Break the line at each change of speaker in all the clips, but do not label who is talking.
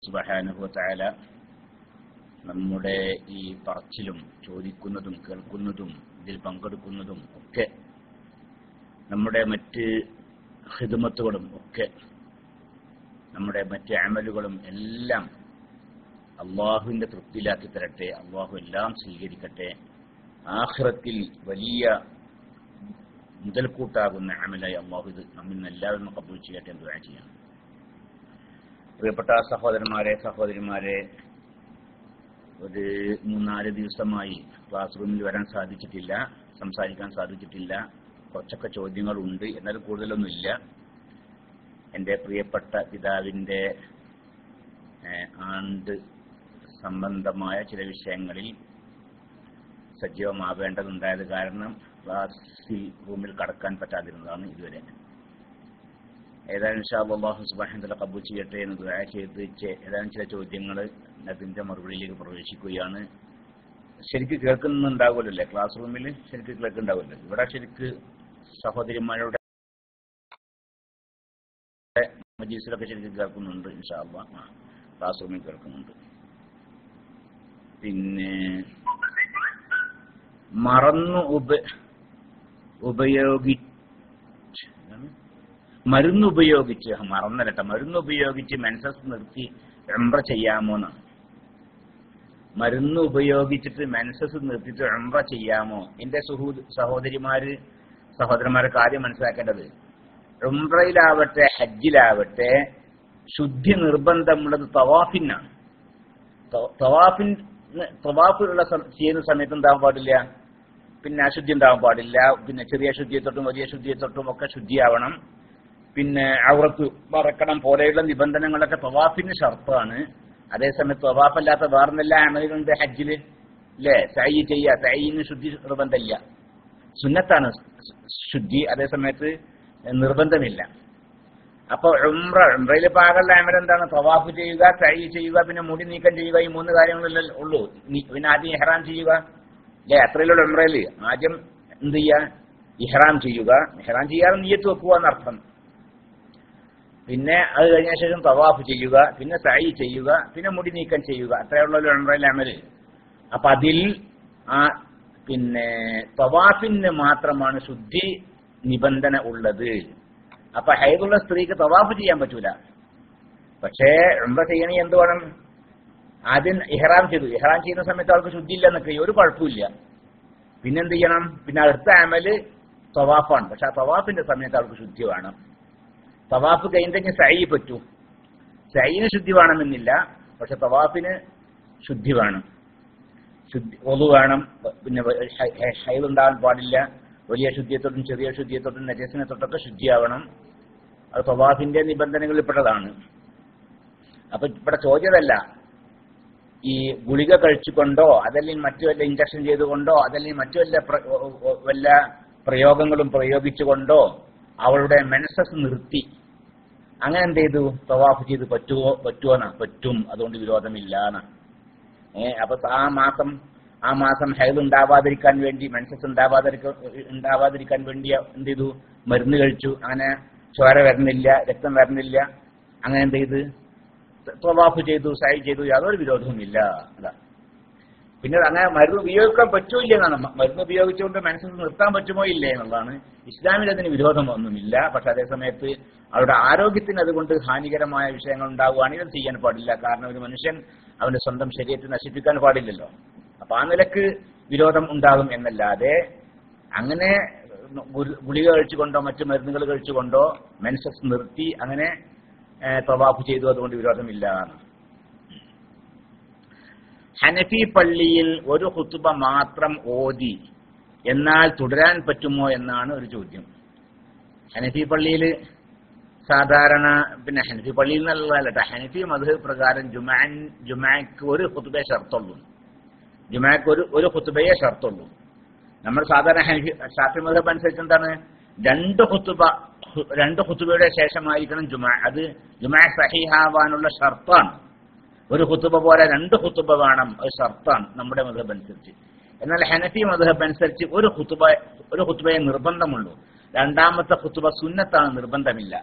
സുബഹാനുഭവത്തായ നമ്മുടെ ഈ പറച്ചിലും ചോദിക്കുന്നതും കേൾക്കുന്നതും ഇതിൽ പങ്കെടുക്കുന്നതും ഒക്കെ നമ്മുടെ മറ്റ് ഹിദമത്തുകളും ഒക്കെ നമ്മുടെ മറ്റ് അമലുകളും എല്ലാം അള്ളാഹുവിന്റെ തൃപ്തിയിലാക്കി തരട്ടെ അള്ളാഹു എല്ലാം സ്വീകരിക്കട്ടെ ആഖിറത്തിൽ വലിയ മുതൽക്കൂട്ടാകുന്ന അമലായി അള്ളാഹു ഇത് നമ്മിൽ നിന്ന് എല്ലാവരും കബൂൽ ചെയ്യട്ടെ എന്ന് ദുആ ചെയ്യാം പ്രിയപ്പെട്ട സഹോദരന്മാരെ സഹോദരിമാരെ ഒരു മൂന്നാല് ദിവസമായി ക്ലാസ് റൂമിൽ വരാൻ സാധിച്ചിട്ടില്ല സംസാരിക്കാൻ സാധിച്ചിട്ടില്ല കുറച്ചൊക്കെ ചോദ്യങ്ങളുണ്ട് എന്നാൽ കൂടുതലൊന്നുമില്ല എൻ്റെ പ്രിയപ്പെട്ട പിതാവിൻ്റെ ഏഹ്, ആണ്ട് സംബന്ധമായ ചില വിഷയങ്ങളിൽ സജീവമാവേണ്ടതുണ്ടായത് കാരണം ക്ലാസ്സിൽ റൂമിൽ കടക്കാൻ പറ്റാതിരുന്നതാണ് ഇതുവരെ ഏതായാലും ഷാബ് അള്ളാഹു സുബാഹിന്തല കബൂൽ ചെയ്യട്ടെ എന്ന് ദുആ ചെയ്ത് ചെ- ഏതാനും ചില ചോദ്യങ്ങൾ അതിൻ്റെ മറുപടിയിലേക്ക് പ്രവേശിക്കുകയാണ് ശരിക്ക് കേൾക്കുന്നുണ്ടാവുമല്ലോ അല്ലേ ക്ലാസ് റൂമിൽ ശരിക്ക് കേൾക്കുന്നുണ്ടാവുമല്ലോ ഇവിടെ ശരിക്ക് സഹോദരിമാരുടെ മജീസിലൊക്കെ ശരിക്കും കേൾക്കുന്നുണ്ട് ഇൻഷാല്ല ക്ലാസ് റൂമിൽ കേൾക്കുന്നുണ്ട് പിന്നെ മറന്നു ഉപ ഉപയോഗി എന്താണ്? മരുന്ന് ഉപയോഗിച്ച് മറന്നല്ലട്ട മരുന്ന് ഉപയോഗിച്ച് മെൻസസ് നിർത്തി എംബ്ര ചെയ്യാമോ എന്നാണ് മരുന്ന് ഉപയോഗിച്ചിട്ട് മെൻസസ് നിർത്തിയിട്ട് എംബ്ര ചെയ്യാമോ എന്റെ സുഹൂ സഹോദരിമാര് സഹോദരന്മാരെ കാര്യം മനസ്സിലാക്കേണ്ടത് ഉംറയിലാവട്ടെ ഹജ്ജിലാവട്ടെ ശുദ്ധി നിർബന്ധമുള്ളത് തവാഫിനാണ് ത- തവാഫിൻ തവാഫുള്ള സം- ചെയ്യുന്ന സമയത്ത് എന്താകാൻ പാടില്ല പിന്നെ അശുദ്ധി ഉണ്ടാകാൻ പാടില്ല പിന്നെ ചെറിയ ശുദ്ധിയെ തൊട്ടും വലിയ ശുദ്ധിയെ തൊട്ടും ഒക്കെ ശുദ്ധിയാവണം പിന്നെ ഔറത്ത് മറക്കണം പോലെയുള്ള നിബന്ധനകളൊക്കെ തവാഫിന് ഷർത്താണ് അതേസമയത്ത് തവാഫല്ലാത്ത വേറെന്നെല്ലാ അമലുകളുണ്ട് ഹജ്ജില് അല്ലേ സൈ ചെയ്യുക സൈന് ശുദ്ധി നിർബന്ധമില്ല സുന്നത്താണ് ശുദ്ധി അതേസമയത്ത് നിർബന്ധമില്ല അപ്പൊ ഉംറ ഉംറയിൽ പാകുള്ള അമൽ എന്താണ് തവാഫ് ചെയ്യുക സൈ ചെയ്യുക പിന്നെ മുടി നീക്കം ചെയ്യുക ഈ മൂന്ന് കാര്യങ്ങളല്ലേ ഉള്ളൂ നീ- പിന്നെ ആദ്യം ഇഹ്റാം ചെയ്യുക അല്ലേ അത്രയുള്ള ഉംറയിൽ ആദ്യം എന്ത് ചെയ്യുക ഇഹ്റാം ചെയ്യുക ഇഹ്റാം ചെയ്യാതെ നീയത്ത് വെക്കുക എന്നർത്ഥം പിന്നെ അത് കഴിഞ്ഞ ശേഷം തവാഫ് ചെയ്യുക പിന്നെ സൈ ചെയ്യുക പിന്നെ മുടി നീക്കം ചെയ്യുക അത്രയുള്ള ഉംറയിലെ അമല് അപ്പൊ അതിൽ ആ പിന്നെ തവാഫിന് മാത്രമാണ് ശുദ്ധി നിബന്ധന ഉള്ളത് അപ്പൊ ഹൈദുള്ള സ്ത്രീക്ക് തവാഫ് ചെയ്യാൻ പറ്റൂല പക്ഷേ ഉംറ ചെയ്യണേ എന്ത് വേണം ആദ്യം ഇഹ്റാം ചെയ്തു ഇഹ്റാം ചെയ്യുന്ന സമയത്ത് അവൾക്ക് ശുദ്ധിയില്ല എന്നൊക്കെ ഒരു കുഴപ്പമില്ല പിന്നെന്ത് ചെയ്യണം പിന്നെ അടുത്ത അമല് തവാഫാണ് പക്ഷെ ആ തവാഫിന്റെ സമയത്ത് അവൾക്ക് ശുദ്ധി വേണം തവാഫ് കഴിഞ്ഞെങ്കിൽ സൈ പറ്റൂ സൈന് ശുദ്ധി വേണമെന്നില്ല പക്ഷെ തവാഫിന് ശുദ്ധി വേണം ശുദ്ധി ഒതു വേണം പിന്നെ ഹൈലുണ്ടാകാൻ പാടില്ല വലിയ ശുദ്ധിയെത്തൊട്ടും ചെറിയ ശുദ്ധിയെത്തൊട്ടും നജസിനെ തൊട്ടൊക്കെ ശുദ്ധിയാവണം അത് തവാഫിന്റെ നിബന്ധനകളിൽപ്പെട്ടതാണ് അപ്പൊ ഇവിടെ ചോദ്യമല്ല ഈ ഗുളിക കഴിച്ചുകൊണ്ടോ അതല്ലെങ്കിൽ മറ്റു വല്ല ഇഞ്ചക്ഷൻ ചെയ്തുകൊണ്ടോ അതല്ലെങ്കിൽ മറ്റു വല്ല പ്ര- ഒ- ഒ- വല്ല പ്രയോഗങ്ങളും പ്രയോഗിച്ചുകൊണ്ടോ അവളുടെ മെൻസസ് നിർത്തി അങ്ങനെ എന്ത് ചെയ്തു തവാഫ് ചെയ്ത് പറ്റുമോ പറ്റുമോന്നാ പറ്റും അതുകൊണ്ട് വിരോധമില്ല എന്നാ ഏ അപ്പൊ ആ മാസം ആ മാസം ഹൈദ് ഉണ്ടാവാതിരിക്കാൻ വേണ്ടി മെൻസസ് ഉണ്ടാവാതിരിക്കാൻ ഉണ്ടാവാതിരിക്കാൻ വേണ്ടി എന്ത് ചെയ്തു മരുന്ന് കഴിച്ചു അങ്ങനെ ചോര വരുന്നില്ല രക്തം വരുന്നില്ല അങ്ങനെ എന്ത് ചെയ്ത് തവാഫ് ചെയ്തു സൈ ചെയ്തു യാതൊരു വിരോധവുമില്ല അതാ പിന്നെ അങ്ങനെ മരുന്ന് ഉപയോഗിക്കാൻ പറ്റൂ ഇല്ല എന്നാണ് മ- മരുന്ന് ഉപയോഗിച്ചുകൊണ്ട് മനസ്സിൽ നിർത്താൻ പറ്റുമോ ഇല്ലേ എന്നുള്ളതാണ് ഇസ്ലാമിൽ അതിന് വിരോധമൊന്നുമില്ല പക്ഷെ അതേ സമയത്ത് അവരുടെ ആരോഗ്യത്തിന് അതുകൊണ്ട് ഹാനികരമായ വിഷയങ്ങൾ ഉണ്ടാവുകയാണെങ്കിൽ അത് ചെയ്യാൻ പാടില്ല കാരണം ഒരു മനുഷ്യൻ അവന്റെ സ്വന്തം ശരീരത്തെ നശിപ്പിക്കാൻ പാടില്ലല്ലോ അപ്പൊ ആ നിലക്ക് വിരോധം ഉണ്ടാകും എന്നല്ലാതെ അങ്ങനെ ഗുരു- ഗുളിക കഴിച്ചുകൊണ്ടോ മറ്റു മരുന്നുകൾ കഴിച്ചുകൊണ്ടോ മെൻസസ് നിർത്തി അങ്ങനെ ഏഹ്, തവാഫ് ചെയ്തു അതുകൊണ്ട് വിരോധമില്ല എന്നാണ് ഹനഫി പള്ളിയിൽ ഒരു ഹുത്തുബ മാത്രം ഓതി എന്നാൽ തുടരാൻ പറ്റുമോ എന്നാണ് ഒരു ചോദ്യം ഹനഫി പള്ളിയിൽ സാധാരണ പിന്നെ ഹനഫി പള്ളിയിൽ നിന്നുള്ളതല്ല ഹനഫി മധു പ്രകാരം ജുമാൻ ജുമാക്ക് ഒരു ഹുത്തുബയെ ഷർത്തുള്ളൂ ജുമാക്ക് ഒരു ഒരു ഹുത്തുബയെ ഷർത്തുള്ളൂ നമ്മൾ സാധാരണ ഹനഫി ഷാഫി മധബ് അനുസരിച്ച് എന്താണ് രണ്ട് ഹുത്തുബ ഹു- രണ്ട് ഹുത്തുബയുടെ ശേഷമായിരിക്കണം ജുമാ അത് ജുമാ സഹിഹാവാനുള്ള ഷർത്താണ് ഒരു ഹുത്തുബ പോലെ രണ്ട് ഹുത്തുബ വേണം അത് ഷർത്താണ് നമ്മുടെ മധബ് അനുസരിച്ച് എന്നാൽ ഹനഫി മധബ് അനുസരിച്ച് ഒരു ഹുത്തുബ ഒരു ഹുത്തുബയെ നിർബന്ധമുള്ളൂ രണ്ടാമത്തെ ഹുത്തുബ സുന്നത്താണ് നിർബന്ധമില്ല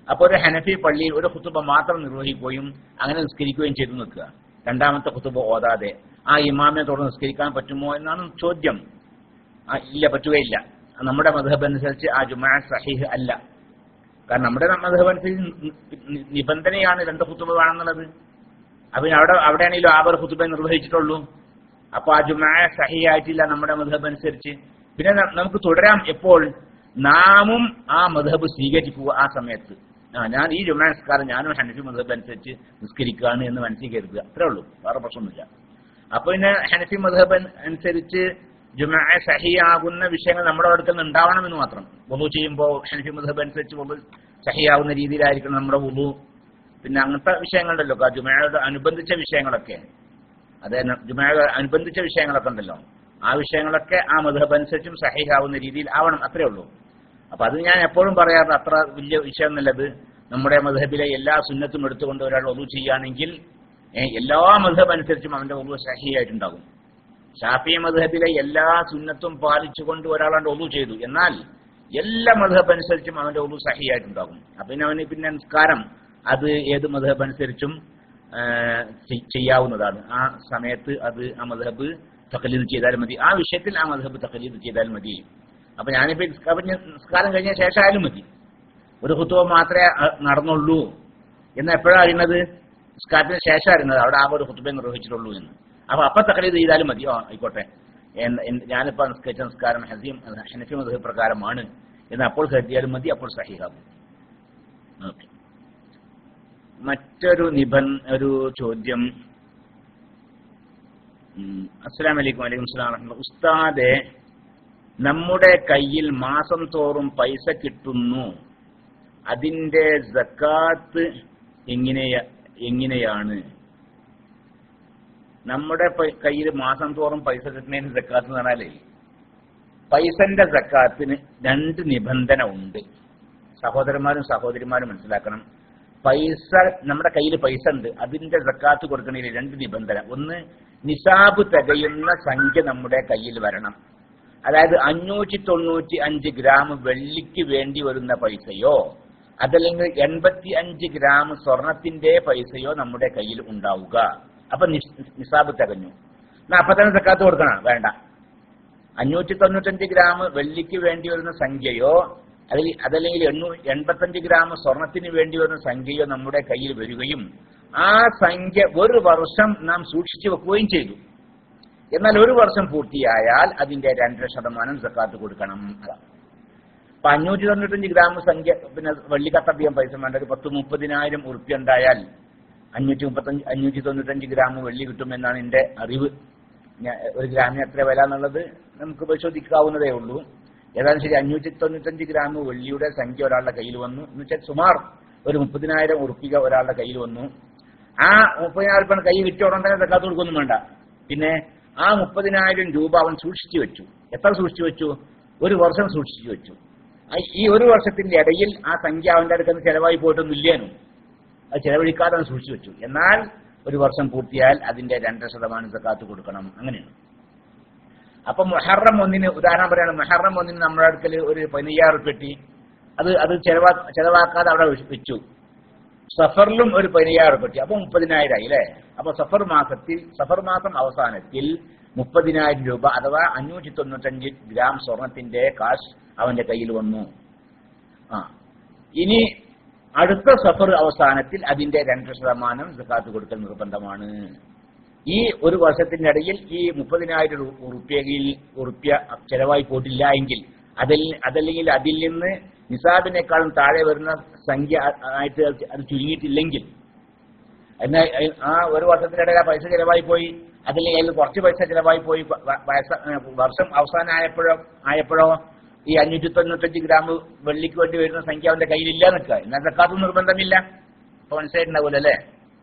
അപ്പോൾ ഒരു ഹനഫി പള്ളിയിൽ ഒരു ഖുത്തുബ മാത്രം നിർവഹിക്കുകയും അങ്ങനെ നിസ്കരിക്കുകയും ചെയ്തു നിൽക്കുക രണ്ടാമത്തെ ഖുത്തുബ ഓതാതെ ആ ഇമാമിനെ തുടർന്ന് നിസ്കരിക്കാൻ പറ്റുമോ എന്നാണ് ചോദ്യം ആ, ഇല്ല പറ്റുകയില്ല നമ്മുടെ മധബ് അനുസരിച്ച് ആ ജുമാ സഹീഹ് അല്ല കാരണം നമ്മുടെ മധബ് അനുസരിച്ച് നി- നി- നിബന്ധനയാണ് രണ്ട് ഖുത്തുബ വേണമെന്നുള്ളത് അപ്പൊ ഇനി അവിടെ അവിടെയാണെങ്കിലും ആ ഒരു ഖുത്തുബ നിർവഹിച്ചിട്ടുള്ളൂ അപ്പൊ ആ ജുമാ സഹിയായിട്ടില്ല നമ്മുടെ മധബ് അനുസരിച്ച് പിന്നെ ന- നമുക്ക് തുടരാം എപ്പോൾ നാമും ആ മധബ് സ്വീകരിക്കുക ആ സമയത്ത് ആ ഞാൻ ഈ ജുമാ നിസ്കാരം ഞാനും ഹനഫി മധബ് അനുസരിച്ച് നിസ്കരിക്കുകയാണ് എന്ന് മനസ്സിൽ കരുതുക അത്രേ ഉള്ളൂ വേറെ പ്രശ്നമൊന്നുമില്ല അപ്പൊ പിന്നെ ഹനഫി മധബ് അനുസരിച്ച് ജുമാ സഹിയാകുന്ന വിഷയങ്ങൾ നമ്മുടെ അടുക്കൽ നിന്ന് ഉണ്ടാവണമെന്ന് മാത്രം വുളു ചെയ്യുമ്പോൾ ഹനഫി മധബ് അനുസരിച്ച് വുളു സഹിയാകുന്ന രീതിയിലായിരിക്കണം നമ്മുടെ വുളു പിന്നെ അങ്ങനത്തെ വിഷയങ്ങളുണ്ടല്ലോ ആ ജുമയോട് അനുബന്ധിച്ച വിഷയങ്ങളൊക്കെ അത് തന്നെ ജുമയോട് അനുബന്ധിച്ച വിഷയങ്ങളൊക്കെ ഉണ്ടല്ലോ ആ വിഷയങ്ങളൊക്കെ ആ മധബ് അനുസരിച്ചും സഹിയാവുന്ന രീതിയിൽ ആവണം അത്രേ ഉള്ളൂ അപ്പൊ അത് ഞാൻ എപ്പോഴും പറയാറുണ്ട് അത്ര വലിയ വിഷയം നല്ലത് നമ്മുടെ മധബിലെ എല്ലാ സുന്നത്തും എടുത്തുകൊണ്ട് ഒരാൾ ഒതു ചെയ്യുകയാണെങ്കിൽ ഏ, എല്ലാ മധബ് അനുസരിച്ചും അവന്റെ ഒതു സഹിയായിട്ടുണ്ടാകും ഷാഫി മധബിലെ എല്ലാ സുന്നത്തും പാലിച്ചുകൊണ്ട് ഒരാളാണ്ട് ഒതു ചെയ്തു എന്നാൽ എല്ലാ മധബ് അനുസരിച്ചും അവന്റെ ഒതു സഹിയായിട്ടുണ്ടാകും അപ്പൊ പിന്നെ അവന് പിന്നെ നിസ്കാരം അത് ഏത് മധബ് അനുസരിച്ചും ആ, ചെ- ചെയ്യാവുന്നതാണ് ആ സമയത്ത് അത് ആ മധബ് തക്കലീദ് ചെയ്താൽ മതി ആ വിഷയത്തിൽ ആ മധബ് തക്കലീദ് ചെയ്താൽ മതി അപ്പൊ ഞാനിപ്പോ നിസ്കാരം കഴിഞ്ഞ- നിസ്കാരം കഴിഞ്ഞ ശേഷമായാലും മതി ഒരു കുത്തുവ മാത്രമേ അഹ് നടന്നുള്ളൂ എന്ന് എപ്പോഴാണ് അറിയുന്നത് നിസ്കാരത്തിന് ശേഷം അറിയുന്നത് അവിടെ ആ ഒരു കുത്തുബെ നിർവഹിച്ചിട്ടുള്ളൂ എന്ന് അപ്പൊ അപ്പൊ തക്കലീദ് ചെയ്താലും മതി ഓ ആയിക്കോട്ടെ എന്ന്- എന്ന് ഞാനിപ്പോ നിസ്കരിച്ച നിസ്കാരം ഹസീം ഹനഫി മധു പ്രകാരമാണ് എന്ന് അപ്പോൾ കരുതിയാലും മതി അപ്പോൾ സഹിഹാകും ഓക്കെ മറ്റൊരു നിബൻ ഒരു ചോദ്യം ഉം, അസ്സലാമു അലൈക്കും വലൈക്കും സ്ലാം വറഹ്മത്തുള്ളാഹി. ഉസ്താദെ നമ്മുടെ കയ്യിൽ മാസം തോറും പൈസ കിട്ടുന്നു അതിന്റെ സക്കാത്ത് എങ്ങനെയ എങ്ങനെയാണ് നമ്മുടെ കയ്യിൽ മാസം തോറും പൈസ കിട്ടുന്നതിന് സക്കാത്ത് എന്ന് പറഞ്ഞാലേ പൈസന്റെ സക്കാത്തിന് രണ്ട് നിബന്ധന ഉണ്ട് സഹോദരന്മാരും സഹോദരിമാരും മനസ്സിലാക്കണം പൈസ നമ്മുടെ കയ്യിൽ പൈസ ഉണ്ട് അതിന്റെ സക്കാത്ത് കൊടുക്കണതിൽ രണ്ട് നിബന്ധന ഒന്ന് നിസാബ് തികയുന്ന സംഖ്യ നമ്മുടെ കയ്യിൽ വരണം അതായത് അഞ്ഞൂറ്റി തൊണ്ണൂറ്റി അഞ്ച് ഗ്രാം വെള്ളിക്ക് വേണ്ടി വരുന്ന പൈസയോ അതല്ലെങ്കിൽ എൺപത്തി അഞ്ച് ഗ്രാം സ്വർണത്തിന്റെ പൈസയോ നമ്മുടെ കയ്യിൽ ഉണ്ടാവുക അപ്പൊ നിസ്- നിസാബ് തികഞ്ഞു എന്നാ അപ്പൊ തന്നെ സക്കാത്ത് കൊടുക്കണം വേണ്ട അഞ്ഞൂറ്റി തൊണ്ണൂറ്റഞ്ച് ഗ്രാം വെള്ളിക്ക് വേണ്ടി വരുന്ന സംഖ്യയോ അതിൽ അതല്ലെങ്കിൽ എണ്ണൂ എൺപത്തഞ്ച് ഗ്രാം സ്വർണത്തിന് വേണ്ടി വരുന്ന സംഖ്യയോ നമ്മുടെ കയ്യിൽ വരികയും ആ സംഖ്യ ഒരു വർഷം നാം സൂക്ഷിച്ചു വെക്കുകയും ചെയ്തു എന്നാൽ ഒരു വർഷം പൂർത്തിയായാൽ അതിന്റെ രണ്ടര ശതമാനം സക്കാത്ത് കൊടുക്കണം അതാണ് അപ്പൊ അഞ്ഞൂറ്റി തൊണ്ണൂറ്റഞ്ച് ഗ്രാം സംഖ്യ പിന്നെ വെള്ളിക്കത്തധികം പൈസ വേണ്ട ഒരു പത്ത് മുപ്പതിനായിരം ഉറുപ്പ്യ ഉണ്ടായാൽ അഞ്ഞൂറ്റി മുപ്പത്തഞ്ച് അഞ്ഞൂറ്റി തൊണ്ണൂറ്റഞ്ച് ഗ്രാം വെള്ളി കിട്ടുമെന്നാണ് എന്റെ അറിവ് ഞാൻ- ഒരു ഗ്രാമിന് എത്ര വില എന്നുള്ളത് നമുക്ക് പരിശോധിക്കാവുന്നതേ ഉള്ളൂ ഏതായാലും ശരി അഞ്ഞൂറ്റി തൊണ്ണൂറ്റഞ്ച് ഗ്രാം വെള്ളിയുടെ സംഖ്യ ഒരാളുടെ കയ്യിൽ വന്നു എന്ന് വെച്ചാൽ സുമാർ ഒരു മുപ്പതിനായിരം ഉറുപ്പിക ഒരാളുടെ കയ്യിൽ വന്നു ആ മുപ്പതിനായിരം രൂപ കൈ കിട്ടിയ ഉടൻ തന്നെ സക്കാത്ത് കൊടുക്കൊന്നും വേണ്ട പിന്നെ ആ മുപ്പതിനായിരം രൂപ അവൻ സൂക്ഷിച്ചു വെച്ചു എത്ര സൂക്ഷിച്ചു വെച്ചു ഒരു വർഷം സൂക്ഷിച്ചു വെച്ചു ആ ഈ ഒരു വർഷത്തിന്റെ ഇടയിൽ ആ സംഖ്യ അവന്റെ അടുക്കൽ നിന്ന് ചെലവായി പോയിട്ടൊന്നും ഇല്ലേനും അത് ചെലവഴിക്കാതെ അവൻ സൂക്ഷിച്ചു വെച്ചു എന്നാൽ ഒരു വർഷം പൂർത്തിയായാൽ അതിന്റെ രണ്ടര ശതമാനം സക്കാത്ത് കൊടുക്കണം അങ്ങനെയാണ് അപ്പൊ മൊഹറം ഒന്നിന് ഉദാഹരണം പറയാണ് മൊഹറം ഒന്നിന് നമ്മുടെ അടുക്കൽ ഒരു പതിനയ്യായിരം പെട്ടി അത് അത് ചെലവാ ചെലവാക്കാതെ അവിടെ വെച്ച് വെച്ചു സഫറിലും ഒരു പതിനയ്യായിരം പെട്ടി അപ്പൊ മുപ്പതിനായിരം ആയി അല്ലേ അപ്പൊ സഫർ മാസത്തിൽ സഫർ മാസം അവസാനത്തിൽ മുപ്പതിനായിരം രൂപ അഥവാ അഞ്ഞൂറ്റി തൊണ്ണൂറ്റഞ്ച് ഗ്രാം സ്വർണത്തിന്റെ കാശ് അവന്റെ കയ്യിൽ വന്നു ആ ഇനി അടുത്ത സഫർ അവസാനത്തിൽ അതിന്റെ രണ്ടര ശതമാനം സക്കാത്ത് കൊടുക്കൽ നിർബന്ധമാണ് ഈ ഒരു വർഷത്തിന്റെ ഇടയിൽ ഈ മുപ്പതിനായിരം ഉറുപ്യയിൽ ഉറുപ്യ ചെലവായി പോയിട്ടില്ല എങ്കിൽ അതിൽ അതല്ലെങ്കിൽ അതിൽ നിന്ന് നിസാബിനേക്കാളും താഴെ വരുന്ന സംഖ്യ ആ- ആയിട്ട് അത് അത് ചുരുങ്ങിയിട്ടില്ലെങ്കിൽ എന്നാൽ അയ്- ആ ഒരു വർഷത്തിനിടയിൽ ആ പൈസ ചെലവായി പോയി അതല്ലെങ്കിൽ അതിൽ കുറച്ച് പൈസ ചെലവായി പോയി വ- വ- വയസ്സ- ഏ, വർഷം അവസാനം ആയപ്പോഴോ ആയപ്പോഴോ ഈ അഞ്ഞൂറ്റി തൊണ്ണൂറ്റഞ്ച് ഗ്രാം വെള്ളിക്ക് വേണ്ടി വരുന്ന സംഖ്യ അവന്റെ കയ്യിലില്ല നിൽക്കുക എന്നാൽ സക്കാത്തും നിർബന്ധമില്ല അപ്പൊ മനസ്സിലായിട്ടുണ്ടാവില്ല അല്ലേ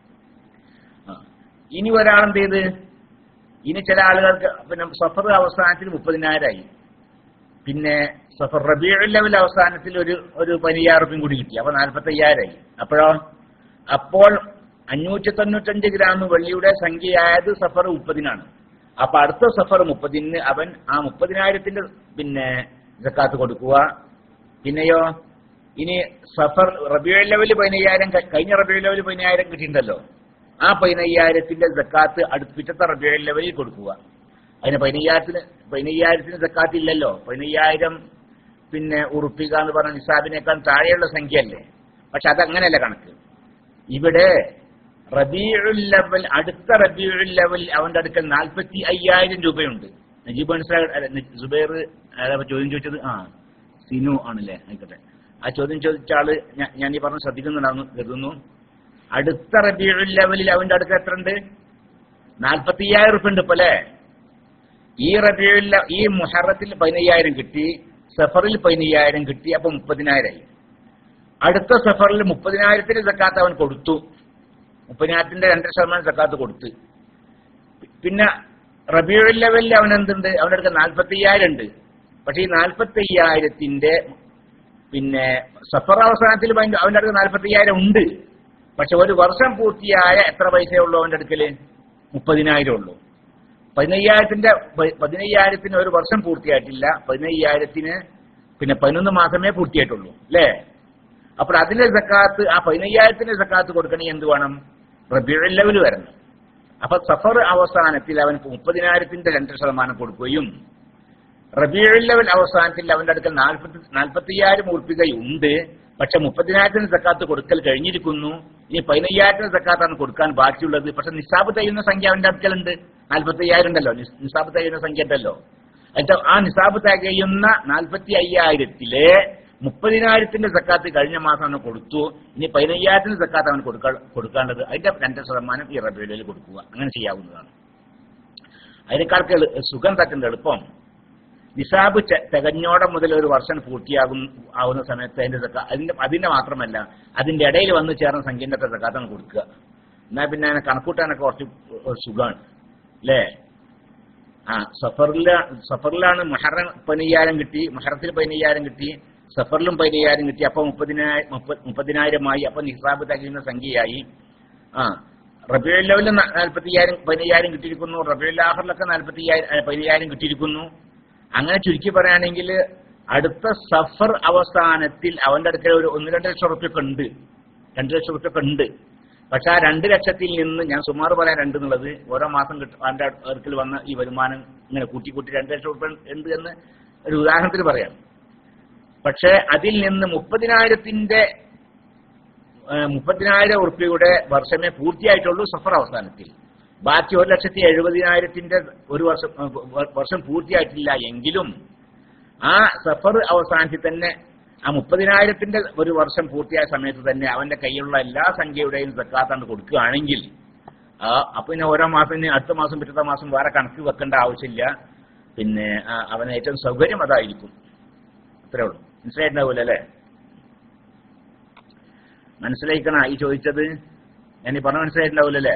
ആ. ഇനി ഒരാളെന്ത് ചെയ്ത് ഇനി ചില ആളുകൾക്ക് പിന്നെ സഫർ അവസാനത്തിൽ മുപ്പതിനായിരമായി പിന്നെ സഫർ റബിയുൽ ലെവൽ അവസാനത്തിൽ ഒരു ഒരു പതിനയ്യായിരം റുപ്യം കൂടി കിട്ടി അപ്പൊ നാൽപ്പത്തി അയ്യായിരമായി അപ്പോഴോ അപ്പോൾ അഞ്ഞൂറ്റി തൊണ്ണൂറ്റഞ്ച് ഗ്രാം വെള്ളിയുടെ സംഖ്യയായത് സഫർ മുപ്പതിനാണ് അപ്പൊ അടുത്ത സഫർ മുപ്പതിന് അവൻ ആ മുപ്പതിനായിരത്തിന്റെ പിന്നെ ജക്കാത്ത് കൊടുക്കുക പിന്നെയോ ഇനി സഫർ റബിയുൽ ലെവൽ പതിനയ്യായിരം ക- കഴിഞ്ഞ റബിയുൽ ലെവൽ പതിനയ്യായിരം കിട്ടിയിട്ടുണ്ടല്ലോ ആ പതിനയ്യായിരത്തിന്റെ സക്കാത്ത് അടുത്ത പിറ്റത്തെ റബിയുൽ ലെവലിൽ കൊടുക്കുക അതിന് പതിനയ്യായിരത്തിന് പതിനയ്യായിരത്തിന് സക്കാത്ത് ഇല്ലല്ലോ പതിനയ്യായിരം പിന്നെ ഉറുപ്പിക എന്ന് പറഞ്ഞ നിസാബിനേക്കാൾ താഴെയുള്ള സംഖ്യ അല്ലേ പക്ഷെ അതങ്ങനെയല്ല കണക്ക് ഇവിടെ റബീഉൽ ലെവൽ അടുത്ത റബീഉൽ ലെവൽ അവന്റെ അടുക്കൽ നാൽപ്പത്തി അയ്യായിരം രൂപയുണ്ട് നജീബ് മനസ്സിലായി സുബൈർ ആരാ ചോദ്യം ചോദിച്ചത് ആ സിനു ആണല്ലേ ആയിക്കോട്ടെ ആ ചോദ്യം ചോദിച്ച ആള് ഞാ- ഞാൻ ഈ പറഞ്ഞ ശ്രദ്ധിക്കുന്നുണ്ടാവുന്നു കരുതുന്നു അടുത്ത റബീഉൽ ലെവലിൽ അവന്റെ അടുക്കൽ എത്ര ഉണ്ട് നാൽപ്പത്തി അയ്യായിരം റുപ്യ ഉണ്ട് ഇപ്പൊ അല്ലേ ഈ റബീഉൽ ല- ഈ മുഹറത്തിൽ പതിനയ്യായിരം കിട്ടി സഫറിൽ പതിനയ്യായിരം കിട്ടി അപ്പൊ മുപ്പതിനായിരമായി അടുത്ത സഫറിൽ മുപ്പതിനായിരത്തിന് സക്കാത്ത് അവൻ കൊടുത്തു മുപ്പതിനായിരത്തിന്റെ രണ്ടര ശതമാനം സക്കാത്ത് കൊടുത്ത് പിന്നെ റബിയുൽ ലെവലിൽ അവൻ എന്തുണ്ട് അവൻ്റെ അടുത്ത് നാൽപ്പത്തി അയ്യായിരം ഉണ്ട് പക്ഷെ ഈ നാൽപ്പത്തി അയ്യായിരത്തിന്റെ പിന്നെ സഫർ അവസാനത്തിൽ ഭയങ്കര- അവൻ്റെ അടുത്ത് നാൽപ്പത്തി അയ്യായിരം ഉണ്ട് പക്ഷെ ഒരു വർഷം പൂർത്തിയായ എത്ര പൈസയേ ഉള്ളൂ അവൻ്റെ അടുക്കല് മുപ്പതിനായിരം ഉള്ളൂ പതിനയ്യായിരത്തിന്റെ പ- പതിനയ്യായിരത്തിന് ഒരു വർഷം പൂർത്തിയായിട്ടില്ല പതിനയ്യായിരത്തിന് പിന്നെ പതിനൊന്ന് മാസമേ പൂർത്തിയായിട്ടുള്ളൂ അല്ലേ അപ്പോൾ അതിലെ സക്കാത്ത് ആ പതിനയ്യായിരത്തിന്റെ സക്കാത്ത് കൊടുക്കണമെങ്കിൽ എന്ത് വേണം റബിയുൽ ലെവൽ വരണം അപ്പൊ സഫർ അവസാനത്തിൽ അവൻ മുപ്പതിനായിരത്തിന്റെ രണ്ട് ശതമാനം കൊടുക്കുകയും റബിയുൽ ലെവൽ അവസാനത്തിൽ അവന്റെ അടുക്കൽ നാൽപ്പത്തി നാൽപ്പത്തിയ്യായിരം ഉറപ്പികയുണ്ട് പക്ഷെ മുപ്പതിനായിരത്തിന് സക്കാത്ത് കൊടുക്കൽ കഴിഞ്ഞിരിക്കുന്നു ഇനി പതിനയ്യായിരത്തിന് സക്കാത്താണ് കൊടുക്കാൻ ബാക്കിയുള്ളത് പക്ഷെ നിസാബ് തയ്യുന്ന സംഖ്യ അവന്റെ അടുക്കലുണ്ട് നാൽപ്പത്തി അയ്യായിരം ഉണ്ടല്ലോ നിസ്- നിസാബ് തയ്യുന്ന സംഖ്യ ഉണ്ടല്ലോ എന്നിട്ട് ആ നിസാബ് തികയുന്ന നാൽപ്പത്തി അയ്യായിരത്തിലെ മുപ്പതിനായിരത്തിന്റെ സക്കാത്ത് കഴിഞ്ഞ മാസം അവന് കൊടുത്തു ഇനി പതിനയ്യായിരത്തിന് സക്കാത്ത് അവന് കൊടുക്കാൻ കൊടുക്കേണ്ടത് അതിന്റെ രണ്ട് ശതമാനം ഈ റബിയുലയിൽ കൊടുക്കുക അങ്ങനെ ചെയ്യാവുന്നതാണ് അതിനേക്കാൾക്ക് എളു- സുഖം തക്കുന്ന എളുപ്പം നിസാബ് ചെ- തികഞ്ഞോടെ മുതൽ ഒരു വർഷം പൂർത്തിയാകും ആവുന്ന സമയത്ത് അതിന്റെ സക്ക അതിന്റെ അതിന്റെ മാത്രമല്ല അതിന്റെ ഇടയിൽ വന്ന് ചേർന്ന സംഖ്യന്റെ ഒക്കെ സക്കാത്താണ് കൊടുക്കുക എന്നാൽ പിന്നെ അതിനെ കണക്കൂട്ടാനൊക്കെ കുറച്ച് സുഖമാണ് അല്ലേ ആ സഫറില സഫറിലാണ് മുഹറം പതിനയ്യായിരം കിട്ടി മുഹറത്തിൽ പതിനയ്യായിരം കിട്ടി സഫറിലും പതിനയ്യായിരം കിട്ടി അപ്പൊ മുപ്പതിനായിരം മുപ്പതിനായിരമായി അപ്പൊ നിസാബ് തികയുന്ന സംഖ്യയായി ആ റബിയുൽ ലെവലിൽ നാൽപ്പത്തി അയ്യായിരം പതിനയ്യായിരം കിട്ടിയിരിക്കുന്നു റബിയുൽ ആഹറിലൊക്കെ നാൽപ്പത്തി അയ്യായിരം പതിനയ്യായിരം കിട്ടിയിരിക്കുന്നു അങ്ങനെ ചുരുക്കി പറയുകയാണെങ്കിൽ അടുത്ത സഫർ അവസാനത്തിൽ അവന്റെ അടുക്കൽ ഒരു ഒന്ന് രണ്ട് ലക്ഷം റുപ്യൊക്കെ ഉണ്ട് രണ്ട് ലക്ഷം റുപ്യൊക്കെ ഉണ്ട് പക്ഷെ ആ രണ്ട് ലക്ഷത്തിൽ നിന്ന് ഞാൻ സുമാർ പറയാൻ രണ്ട് എന്നുള്ളത് ഓരോ മാസം കിട്ടും അവന്റെ അടുക്കൽ വന്ന ഈ വരുമാനം ഇങ്ങനെ കൂട്ടി കൂട്ടി രണ്ട് ലക്ഷം റുപ്യ ഉണ്ട് എന്ന് ഒരു ഉദാഹരണത്തിന് പറയാം പക്ഷെ അതിൽ നിന്ന് മുപ്പതിനായിരത്തിന്റെ ഏഹ് മുപ്പതിനായിരം ഉറുപ്പിയുടെ വർഷമേ പൂർത്തിയായിട്ടുള്ളൂ സഫർ അവസാനത്തിൽ ബാക്കി ഒരു ലക്ഷത്തി എഴുപതിനായിരത്തിന്റെ ഒരു വർഷം ഏഹ് വ- വർഷം പൂർത്തിയായിട്ടില്ല എങ്കിലും ആ സഫർ അവസാനത്തിൽ തന്നെ ആ മുപ്പതിനായിരത്തിന്റെ ഒരു വർഷം പൂർത്തിയായ സമയത്ത് തന്നെ അവന്റെ കയ്യിലുള്ള എല്ലാ സംഖ്യയുടെയും സക്കാത്താണ് കൊടുക്കുകയാണെങ്കിൽ ആ അപ്പൊ പിന്നെ ഓരോ മാസം ഇനി അടുത്ത മാസം പിറ്റത്തെ മാസം വേറെ കണക്ക് വെക്കേണ്ട ആവശ്യമില്ല പിന്നെ ആ, അവന് ഏറ്റവും സൗകര്യം അതായിരിക്കും അത്രേ ഉള്ളൂ മനസ്സിലായിട്ടുണ്ടാവൂല അല്ലേ മനസ്സിലായിക്കണ ഈ ചോദിച്ചത് ഞാൻ ഈ പറഞ്ഞ മനസ്സിലായിട്ടുണ്ടാവൂലല്ലേ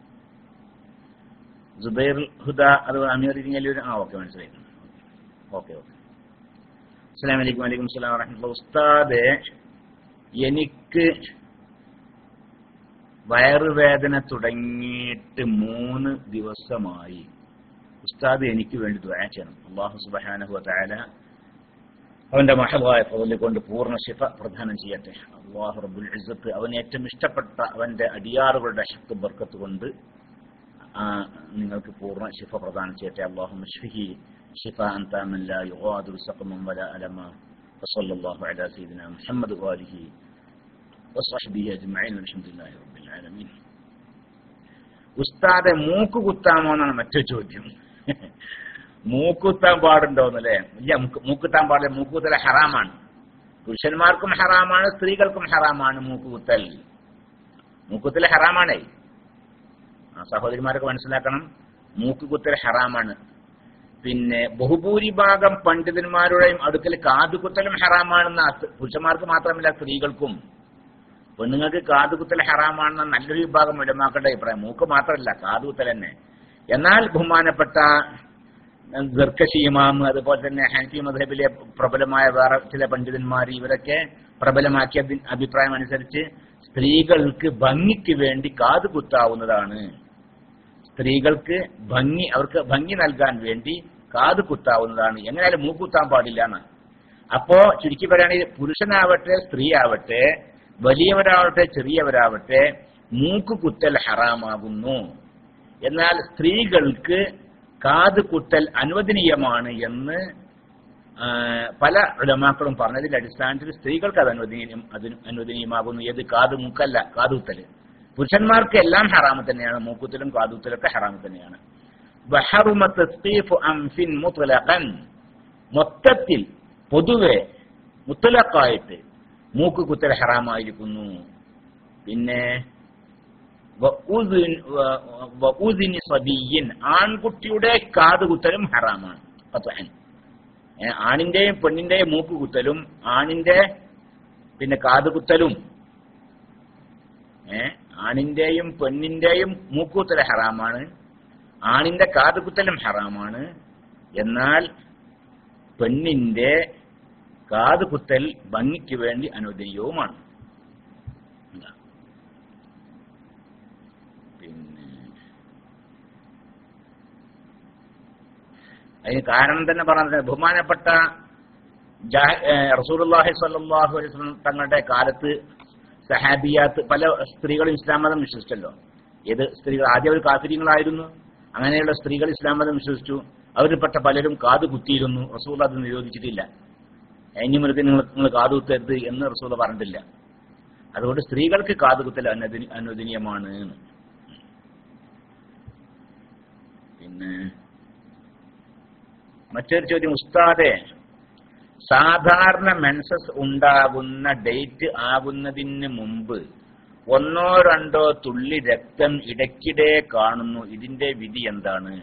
ജുബൈർ ഹുദ അത് അമീർ ഇരിങ്ങല്ലൂർ ആ ഓക്കെ മനസ്സിലായി ഓക്കെ ഓക്കെ അസ്സലാം വലൈക്കും വലൈക്കും സ്ലാം വറഹ്മത്തുള്ളാഹി ഉസ്താദെ എനിക്ക് വയറുവേദന തുടങ്ങിയിട്ട് മൂന്ന് ദിവസമായി ഉസ്താദ് എനിക്ക് വേണ്ടി ദുആ ചെയ്യണം അള്ളാഹു സുബ്ഹാനഹു വതആല അവന്റെ മഹവായ ഫضل കൊണ്ട് പൂർണ്ണ ശിഫ പ്രദാനം ചെയ്യട്ടെ അള്ളാഹു റബ്ബുൽ ഇസ്സത്ത് അവന് ഏറ്റവും ഇഷ്ടപ്പെട്ട അവന്റെ അടിയാറുകളുടെ ശക്തി ബർക്കത്ത് കൊണ്ട് ആ, നിങ്ങൾക്ക് പൂർണ്ണ ശിഫ പ്രദാനം ചെയ്യട്ടെ അള്ളാഹു മുഷ്ഫിഹി ശിഫ അൻതാമൻ ലാ യുഗാദിറു സഖമൻ വലാ അലമ وصلى الله على سيدنا محمد وآله وصحبه أجمعين والحمد لله رب العالمين ഉസ്താദെ മൂക്ക് കുത്താമോ എന്നാണ് മറ്റൊരു ചോദ്യം മൂക്ക് കുത്താൻ പാടുണ്ടോന്നല്ലേ ഇല്ല മൂക്ക്- മൂക്ക് കുത്താൻ പാടില്ല മൂക്ക് കുത്തൽ ഹറാമാണ് പുരുഷന്മാർക്കും ഹറാമാണ് സ്ത്രീകൾക്കും ഹറാമാണ് മൂക്ക് കുത്തൽ മൂക്കുത്തൽ ഹറാമാണേ ആ സഹോദരിമാരൊക്കെ മനസ്സിലാക്കണം മൂക്ക് കുത്തൽ ഹറാമാണ് പിന്നെ ബഹുഭൂരിഭാഗം പണ്ഡിതന്മാരുടെയും അടുക്കൽ കാതുകുത്തലും ഹറാമാണെന്ന പുരുഷന്മാർക്ക് മാത്രമല്ല സ്ത്രീകൾക്കും പെണ്ണുങ്ങൾക്ക് കാതുകുത്തൽ ഹറാമാണെന്ന നല്ലൊരു വിഭാഗം ഉലമാക്കളുടെ അഭിപ്രായം മൂക്ക് മാത്രമല്ല കാതുകുത്തൽ തന്നെ എന്നാൽ ബഹുമാനപ്പെട്ട ഗർക്കശി ഇമാം അതുപോലെ തന്നെ ഹനഫി മധബിലെ പ്രബലമായ വേറെ ചില പണ്ഡിതന്മാർ ഇവരൊക്കെ പ്രബലമാക്കിയ അഭി- അഭിപ്രായം അനുസരിച്ച് സ്ത്രീകൾക്ക് ഭംഗിക്ക് വേണ്ടി കാത് കുത്താവുന്നതാണ് സ്ത്രീകൾക്ക് ഭംഗി അവർക്ക് ഭംഗി നൽകാൻ വേണ്ടി കാത് കുത്താവുന്നതാണ് എങ്ങനെയാലും മൂക്കുത്താൻ പാടില്ല എന്ന് അപ്പോ ചുരുക്കി പറയുകയാണെങ്കിൽ പുരുഷനാവട്ടെ സ്ത്രീ ആവട്ടെ വലിയവരാവട്ടെ ചെറിയവരാവട്ടെ മൂക്ക് കുത്തൽ ഹറാമാകുന്നു എന്നാൽ സ്ത്രീകൾക്ക് കാത് കുത്തൽ അനുവദനീയമാണ് എന്ന് ആ, പല ഉലമാക്കളും പറഞ്ഞതിന്റെ അടിസ്ഥാനത്തിൽ സ്ത്രീകൾക്ക് അത് അനുവദനീയം അതിന് അനുവദനീയമാകുന്നു ഏത് കാത് മൂക്കല്ല കാതുത്തല് പുരുഷന്മാർക്ക് എല്ലാം ഹറാമ് തന്നെയാണ് മൂക്കുത്തലും കാതുത്തലും ഒക്കെ ഹറാമ് തന്നെയാണ് വഹറുമ തസ്ഖീഫു അംഫിൻ മുത്ലഖൻ മൊത്തത്തിൽ പൊതുവെ മുത്തലക്കായിട്ട് മൂക്ക് കുത്തൽ ഹറാമായിരിക്കുന്നു പിന്നെ വഉദിൻ- വ- വഉദിനി സബിയ്യിൻ ആൺകുട്ടിയുടെ കാത് കുത്തലും ഹറാമാണ് ഖത്അൻ. ഏ, ആണിന്റെയും പെണ്ണിന്റെയും മൂക്ക് കുത്തലും ആണിന്റെ പിന്നെ കാത് കുത്തലും ഏ ആണിന്റെയും പെണ്ണിന്റെയും മൂക്കുത്തൽ ഹറാമാണ് ആണിന്റെ കാത് കുത്തലും ഹറാമാണ് എന്നാൽ പെണ്ണിന്റെ കാത് കുത്തൽ ഭംഗിക്ക് വേണ്ടി അനുവദനീയവുമാണ് ഇതാ. പിന്നെ അതിന് കാരണം തന്നെ പറഞ്ഞത് ബഹുമാനപ്പെട്ട ജാ- ഏ, റസൂലുള്ളാഹി സ്വല്ലല്ലാഹു അലൈഹി വസല്ലം തങ്ങളുടെ കാലത്ത് സഹാബിയാത്ത് പല സ്ത്രീകളും ഇസ്ലാം മതം വിശ്വസിച്ചല്ലോ ഏത് സ്ത്രീകൾ ആദ്യം അവർ കാഫിര്യങ്ങളായിരുന്നു അങ്ങനെയുള്ള സ്ത്രീകൾ ഇസ്ലാം മതം വിശ്വസിച്ചു അവരിൽപ്പെട്ട പലരും കാത് കുത്തിയിരുന്നു റസൂൽ അത് നിരോധിച്ചിട്ടില്ല ഇനി മുതൽ നിങ്ങൾ നിങ്ങൾ കാത് കുത്തരുത് എന്ന് റസൂൽ പറഞ്ഞിട്ടില്ല അതുകൊണ്ട് സ്ത്രീകൾക്ക് കാത് കുത്തൽ അനുവദനി അനുവദനീയമാണ് എന്ന്. പിന്നെ മറ്റൊരു ചോദ്യം ഉസ്താദെ സാധാരണ മെൻസസ് ഉണ്ടാകുന്ന ഡേറ്റ് ആകുന്നതിന് മുമ്പ് ഒന്നോ രണ്ടോ തുള്ളി രക്തം ഇടയ്ക്കിടെ കാണുന്നു ഇതിന്റെ വിധി എന്താണ്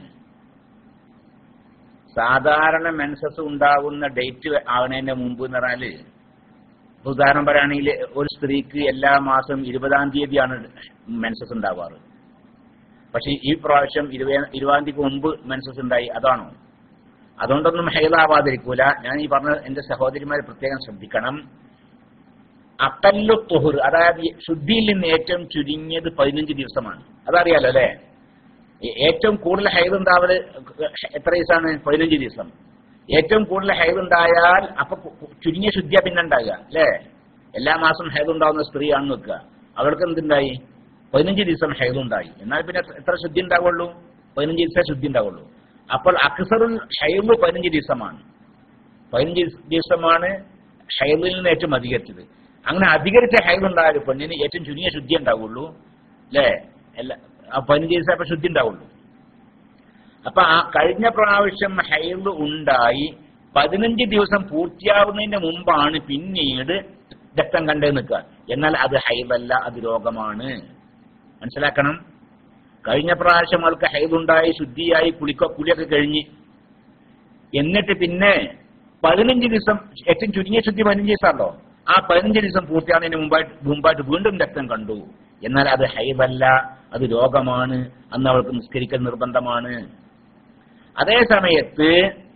സാധാരണ മെൻസസ് ഉണ്ടാകുന്ന ഡേറ്റ് ആകുന്നതിന് മുമ്പ് എന്ന് പറഞ്ഞാല് ഇപ്പൊ ഉദാഹരണം പറയുകയാണെങ്കിൽ ഒരു സ്ത്രീക്ക് എല്ലാ മാസം ഇരുപതാം തീയതിയാണ് മെൻസസ് ഉണ്ടാവാറ് പക്ഷെ ഈ പ്രാവശ്യം ഇരുപത് ഇരുപതാം തീയതിക്ക് മുമ്പ് മെൻസസ് ഉണ്ടായി അതാണോ അതുകൊണ്ടൊന്നും ഹൈലാവാതിരിക്കൂല ഞാൻ ഈ പറഞ്ഞ എന്റെ സഹോദരിമാരെ പ്രത്യേകം ശ്രദ്ധിക്കണം അക്കല്ലു തുഹുർ അതായത് ഈ ശുദ്ധിയിൽ നിന്ന് ഏറ്റവും ചുരുങ്ങിയത് പതിനഞ്ച് ദിവസമാണ് അതറിയാലോ അല്ലെ ഏ- ഏറ്റവും കൂടുതൽ ഹൈദ് ഉണ്ടാവല് എത്ര ദിവസമാണ് പതിനഞ്ച് ദിവസം ഏറ്റവും കൂടുതൽ ഹൈദ് ഉണ്ടായാൽ അപ്പൊ കു- കു- ചുരുങ്ങിയ ശുദ്ധിയ പിന്നെ ഉണ്ടാകുക അല്ലേ എല്ലാ മാസം ഹൈദ് ഉണ്ടാവുന്ന സ്ത്രീയാണെന്ന് വെക്കുക അവൾക്ക് എന്തുണ്ടായി പതിനഞ്ച് ദിവസം ഹൈദ് ഉണ്ടായി എന്നാൽ പിന്നെ എത്ര- എത്ര ശുദ്ധി ഉണ്ടാവുള്ളൂ പതിനഞ്ച് ദിവസമേ ശുദ്ധി ഉണ്ടാവുള്ളൂ അപ്പോൾ അക്സറുൽ ഹൈദ് പതിനഞ്ച് ദിവസമാണ് പതിനഞ്ച് ദിവസമാണ് ഹൈദിൽ നിന്ന് ഏറ്റവും അധികരിച്ചത് അങ്ങനെ അധികരിച്ച ഹൈദ് ഉണ്ടായ ഒരു പെണ്ണിന് ഏറ്റവും ചുരുങ്ങിയ ശുദ്ധി ഉണ്ടാവുള്ളൂ അല്ലേ എല്ലാ ആ പതിനഞ്ച് ദിവസം അപ്പൊ ശുദ്ധി ഉണ്ടാവുള്ളൂ അപ്പൊ ആ കഴിഞ്ഞ പ്രാവശ്യം ഹൈദ് ഉണ്ടായി പതിനഞ്ച് ദിവസം പൂർത്തിയാവുന്നതിന് മുമ്പാണ് പിന്നീട് രക്തം കണ്ടു നിൽക്കുക എന്നാൽ അത് ഹൈദല്ല അത് രോഗമാണ് മനസ്സിലാക്കണം കഴിഞ്ഞ പ്രാവശ്യം അവൾക്ക് ഹൈദുണ്ടായി ശുദ്ധിയായി കുളിക്ക കുളിയൊക്കെ കഴിഞ്ഞ് എന്നിട്ട് പിന്നെ പതിനഞ്ച് ദിവസം ഏറ്റവും ചുരുങ്ങിയ ശുദ്ധി പതിനഞ്ച് ദിവസമല്ലോ ആ പതിനഞ്ച് ദിവസം പൂർത്തിയാകുന്നതിന് മുമ്പായിട്ട് മുമ്പായിട്ട് വീണ്ടും രക്തം കണ്ടു എന്നാൽ അത് ഹൈദല്ല അത് രോഗമാണ് അന്ന് അവൾക്ക് നിസ്കരിക്കൽ നിർബന്ധമാണ് അതേ സമയത്ത്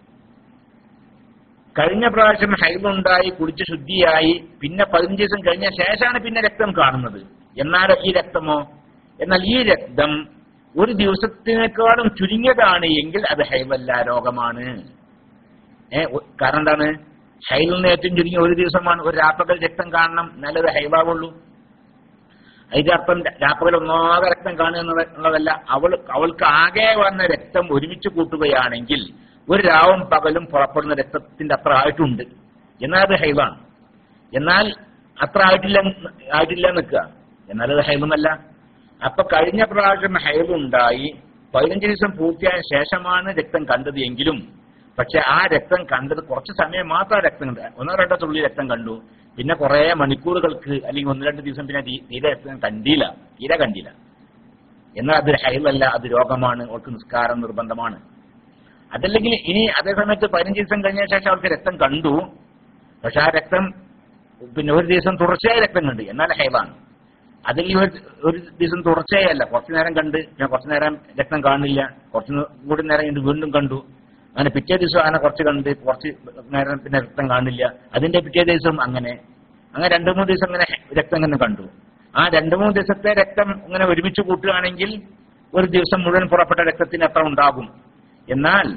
കഴിഞ്ഞ പ്രാവശ്യം ഹൈദുണ്ടായി കുളിച്ച് ശുദ്ധിയായി പിന്നെ പതിനഞ്ച് ദിവസം കഴിഞ്ഞ ശേഷമാണ് പിന്നെ രക്തം കാണുന്നത് എന്നാൽ ഈ രക്തമോ എന്നാൽ ഈ രക്തം ഒരു ദിവസത്തിനേക്കാളും ചുരുങ്ങിയതാണ് എങ്കിൽ അത് ഹൈവല്ല രോഗമാണ് ഏ ഒ- കാരണം എന്താണ് ഹൈലിൽ നിന്ന് ഏറ്റവും ചുരുങ്ങിയ ഒരു ദിവസമാണ് ഒരു രാപ്പകൽ രക്തം കാണണം നല്ലത് ഹൈവാവുള്ളൂ അതിന്റെ അർത്ഥം രാപ്പകൽ ഒന്നാകെ രക്തം കാണുക എന്നത് എന്നുള്ളതല്ല അവൾ അവൾക്ക് ആകെ വന്ന രക്തം ഒരുമിച്ച് കൂട്ടുകയാണെങ്കിൽ ഒരു രാവും പകലും പുറപ്പെടുന്ന രക്തത്തിന്റെ അത്ര ആയിട്ടുണ്ട് എന്നാൽ അത് ഹൈവാണ് എന്നാൽ അത്ര ആയിട്ടില്ല ആയിട്ടില്ല നിൽക്കുക എന്നാൽ അത് ഹൈവമല്ല അപ്പൊ കഴിഞ്ഞ പ്രാവശ്യം ഹൈവുണ്ടായി പതിനഞ്ച് ദിവസം പൂർത്തിയായ ശേഷമാണ് രക്തം കണ്ടത് എങ്കിലും പക്ഷെ ആ രക്തം കണ്ടത് കുറച്ച് സമയം മാത്രം ആ രക്തം കണ്ടത് ഒന്നോ രണ്ടോ തുള്ളി രക്തം കണ്ടു പിന്നെ കുറെ മണിക്കൂറുകൾക്ക് അല്ലെങ്കിൽ ഒന്ന് രണ്ട് ദിവസം പിന്നെ തീ- തീരെ രക്തം കണ്ടില്ല തീരെ കണ്ടില്ല എന്നാൽ അത് ഹൈവല്ല അത് രോഗമാണ് അവർക്ക് നിസ്കാരം നിർബന്ധമാണ് അതല്ലെങ്കിൽ ഇനി അതേ സമയത്ത് പതിനഞ്ച് ദിവസം കഴിഞ്ഞ ശേഷം അവർക്ക് രക്തം കണ്ടു പക്ഷെ ആ രക്തം പിന്നെ ഒരു ദിവസം തുടർച്ചയായ രക്തം കണ്ടു എന്നാൽ ഹൈവാണ് അതിൽ ഈ ഒരു ഒരു ദിവസം തുടർച്ചയായല്ല കുറച്ചു നേരം കണ്ട് പിന്നെ കുറച്ചു നേരം രക്തം കാണില്ല കുറച്ച് കൂടി നേരം കഴിഞ്ഞ് വീണ്ടും കണ്ടു അങ്ങനെ പിറ്റേ ദിവസം അങ്ങനെ കുറച്ച് കണ്ട് കുറച്ച് നേരം പിന്നെ രക്തം കാണില്ല അതിന്റെ പിറ്റേ ദിവസം അങ്ങനെ അങ്ങനെ രണ്ടു മൂന്ന് ദിവസം അങ്ങനെ രക്തം ഇങ്ങനെ കണ്ടു ആ രണ്ടു മൂന്ന് ദിവസത്തെ രക്തം ഇങ്ങനെ ഒരുമിച്ച് കൂട്ടുകയാണെങ്കിൽ ഒരു ദിവസം മുഴുവൻ പുറപ്പെട്ട രക്തത്തിന് എത്ര ഉണ്ടാകും എന്നാൽ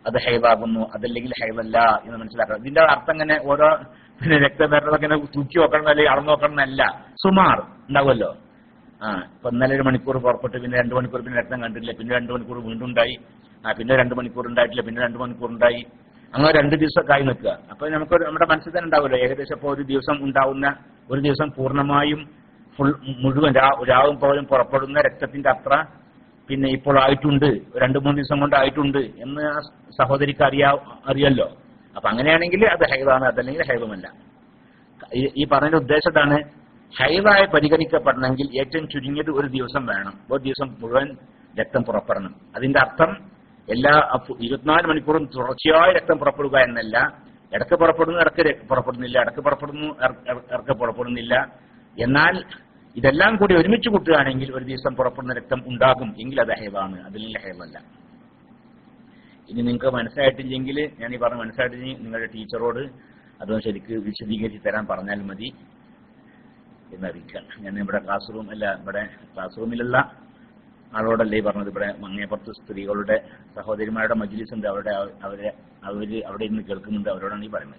അത് ഹൈവാകുന്നു അതല്ലെങ്കിൽ ഹൈവല്ല എന്ന് മനസ്സിലാക്കണം ഇതിന്റെ അർത്ഥം ഇങ്ങനെ ഓരോ പിന്നെ രക്തപേരതൊക്കെ ഇങ്ങനെ തൂക്കി നോക്കണം അല്ലെങ്കിൽ അളന്നു നോക്കണം എന്നല്ല സുമാർ ഉണ്ടാവുമല്ലോ ആ ഇപ്പൊ ഇന്നലെ ഒരു മണിക്കൂർ പുറപ്പെട്ട് പിന്നെ രണ്ട് മണിക്കൂർ പിന്നെ രക്തം കണ്ടില്ല പിന്നെ രണ്ട് മണിക്കൂർ വീണ്ടും ഉണ്ടായി ആ പിന്നെ രണ്ട് മണിക്കൂർ ഉണ്ടായിട്ടില്ല പിന്നെ രണ്ട് മണിക്കൂർ ഉണ്ടായി അങ്ങനെ രണ്ട് ദിവസമൊക്കെ ആയി നിൽക്കുക അപ്പൊ നമുക്ക് നമ്മുടെ മനസ്സിൽ തന്നെ ഉണ്ടാവുമല്ലോ ഏകദേശം ഇപ്പോൾ ഒരു ദിവസം ഉണ്ടാവുന്ന ഒരു ദിവസം പൂർണ്ണമായും ഫുൾ മുഴുവൻ രാ- രാവും പകലും പുറപ്പെടുന്ന രക്തത്തിന്റെ അത്ര പിന്നെ ഇപ്പോൾ ആയിട്ടുണ്ട് രണ്ട് മൂന്ന് ദിവസം കൊണ്ട് ആയിട്ടുണ്ട് എന്ന് ആ സഹോദരിക്ക് അറിയാ അറിയല്ലോ അപ്പൊ അങ്ങനെയാണെങ്കിൽ അത് ഹൈവാണ് അതല്ലെങ്കിൽ ഹൈവമല്ല ഈ- ഈ പറഞ്ഞ ഉദ്ദേശം ഇതാണ് ഹൈവായി പരിഗണിക്കപ്പെടണമെങ്കിൽ ഏറ്റവും ചുരുങ്ങിയത് ഒരു ദിവസം വേണം ഒരു ദിവസം മുഴുവൻ രക്തം പുറപ്പെടണം അതിന്റെ അർത്ഥം എല്ലാ അപ്പ- ഇരുപത്തിനാല് മണിക്കൂറും തുടർച്ചയായി രക്തം പുറപ്പെടുക എന്നല്ല ഇടക്ക് പുറപ്പെടുന്നു ഇടക്ക് ര- പുറപ്പെടുന്നില്ല ഇടക്ക് പുറപ്പെടുന്നു ഇട- ഇട- ഇടക്ക് പുറപ്പെടുന്നില്ല എന്നാൽ ഇതെല്ലാം കൂടി ഒരുമിച്ച് കൂട്ടുകയാണെങ്കിൽ ഒരു ദിവസം പുറപ്പെടുന്ന രക്തം ഉണ്ടാകും എങ്കിൽ അത് ഹൈവാണ് അതിൽ ഹൈവല്ല ഇനി നിങ്ങൾക്ക് മനസ്സിലായിട്ടില്ലെങ്കിൽ ഞാൻ ഈ പറഞ്ഞ മനസ്സിലായിട്ടില്ലെങ്കിൽ നിങ്ങളുടെ ടീച്ചറോട് അതൊന്ന് ശരിക്ക് വിശദീകരിച്ച് തരാൻ പറഞ്ഞാൽ മതി എന്നറിയിക്കാം ഞാൻ ഇവിടെ ക്ലാസ് റൂം അല്ല ഇവിടെ ക്ലാസ് റൂമിലുള്ള ആളോടല്ലേ ഈ പറഞ്ഞത് ഇവിടെ മങ്ങേപ്പുറത്ത് സ്ത്രീകളുടെ സഹോദരിമാരുടെ മജ്ലിസ് ഉണ്ട് അവരുടെ അവ- അവരെ അവര് അവിടെ ഇരുന്ന് കേൾക്കുന്നുണ്ട് അവരോടാണ് ഈ പറയുന്നത്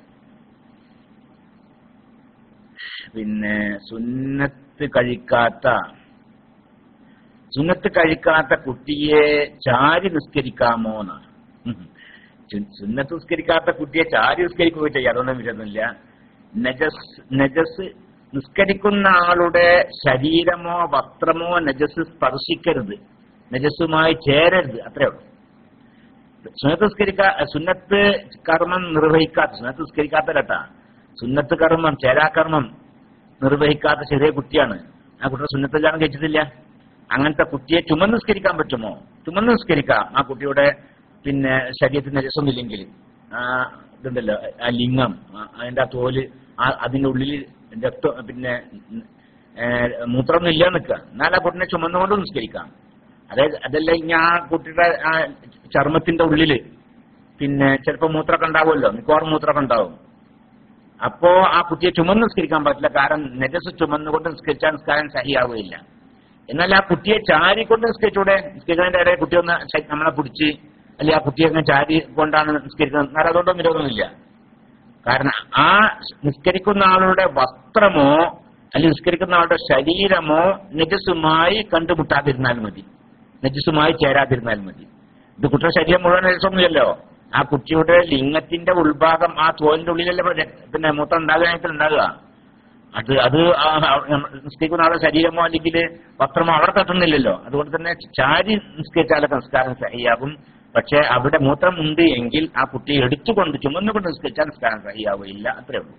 പിന്നെ സുന്നത്ത് കഴിക്കാത്ത സുന്നത്ത് കഴിക്കാത്ത കുട്ടിയെ ചാരി നിസ്കരിക്കാമോ എന്ന് സുന്നത്ത് നിസ്കരിക്കാത്ത കുട്ടിയെ ചാരി നിസ്കരിക്കുകയോ ചെയ്യാം അതൊന്നും വിഷയമൊന്നുമില്ല നജസ് നജസ് നിസ്കരിക്കുന്ന ആളുടെ ശരീരമോ വസ്ത്രമോ നജസ് സ്പർശിക്കരുത് നജസ്സുമായി ചേരരുത് അത്രേ ഉള്ളൂ സുന്നത്ത് നിസ്കരിക്കാ സുന്നത്ത് കർമ്മം നിർവഹിക്കാത്ത സുന്നത്ത് നിസ്കരിക്കാത്ത കേട്ടാ സുന്നത്ത് കർമ്മം ചേരാകർമ്മം നിർവഹിക്കാത്ത ചെറിയ കുട്ടിയാണ് ആ കുട്ടിയുടെ സുന്നത്തെല്ലാം കഴിച്ചിട്ടില്ല അങ്ങനത്തെ കുട്ടിയെ ചുമന്ന് നിസ്കരിക്കാൻ പറ്റുമോ ചുമന്ന് നിസ്കരിക്കാം ആ കുട്ടിയുടെ പിന്നെ ശരീരത്തിന് രസമൊന്നുമില്ലെങ്കിൽ ആ ഇതുണ്ടല്ലോ ആ ലിംഗം ആ അതിന്റെ ആ തോല് ആ അതിന്റെ ഉള്ളിൽ രക്തം പിന്നെ മൂത്രമൊന്നും ഇല്ല നിൽക്കുക എന്നാൽ ആ കുട്ടിനെ ചുമന്നുകൊണ്ട് നിസ്കരിക്കാം അതായത് അതല്ല ഇനി ആ കുട്ടിയുടെ ആ ചർമ്മത്തിന്റെ ഉള്ളില് പിന്നെ ചിലപ്പോൾ മൂത്രമൊക്കെ ഉണ്ടാവുമല്ലോ മിക്കവാറും മൂത്രമൊക്കെ ഉണ്ടാവും അപ്പോ ആ കുട്ടിയെ ചുമന്ന് നിസ്കരിക്കാൻ പറ്റില്ല കാരണം നെജസ് ചുമന്നുകൊണ്ട് നിസ്കരിച്ചാൽ നിസ്കാരം സഹിയാവുകയില്ല എന്നാൽ ആ കുട്ടിയെ ചാരിക്കൊണ്ട് നിസ്കരിച്ചൂടെ നിസ്കരിക്കുന്നതിന്റെ ഇടയിൽ കുട്ടി ഒന്ന് ശ- നമ്മളെ പിടിച്ച് അല്ലെങ്കിൽ ആ കുട്ടിയെ അങ്ങനെ ചാരി കൊണ്ടാണ് നിസ്കരിക്കുന്നത് എന്നാൽ അതുകൊണ്ടൊന്നും വിരോധമൊന്നുമില്ല കാരണം ആ നിസ്കരിക്കുന്ന ആളുടെ വസ്ത്രമോ അല്ലെങ്കിൽ നിസ്കരിക്കുന്ന ആളുടെ ശരീരമോ നജസുമായി കണ്ടുമുട്ടാതിരുന്നാൽ മതി നജസുമായി ചേരാതിരുന്നാൽ മതി ഇത് കുട്ടിയുടെ ശരീരം മുഴുവൻ നജസൊന്നുമില്ലല്ലോ ആ കുട്ടിയുടെ ലിംഗത്തിന്റെ ഉൾഭാഗം ആ തോലിന്റെ ഉള്ളിലല്ലേ ഇപ്പൊ രക്ത- പിന്നെ മൂത്രം ഉണ്ടാകാനായിട്ട് ഉണ്ടാകുക അത് അത് ആ നമ്മ- നിസ്കരിക്കുന്ന ആളുടെ ശരീരമോ അല്ലെങ്കിൽ വസ്ത്രമോ അവിടെ തട്ടുന്നില്ലല്ലോ അതുകൊണ്ട് തന്നെ ചാരി നിസ്കരിച്ചാലൊക്കെ നിസ്കാരം സഹിയാകും പക്ഷെ അവിടെ മൂത്രം ഉണ്ട് എങ്കിൽ ആ കുട്ടിയെ എടുത്തുകൊണ്ട് ചുമന്നുകൊണ്ട് നിസ്കരിച്ചാൽ നിസ്കാരം സഹിയാവുകയില്ല അത്രേ ഉള്ളൂ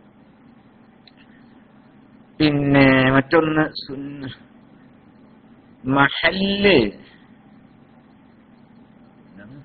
പിന്നെ മറ്റൊന്ന് സുന്ന- മഹല്ല് എന്താണ്?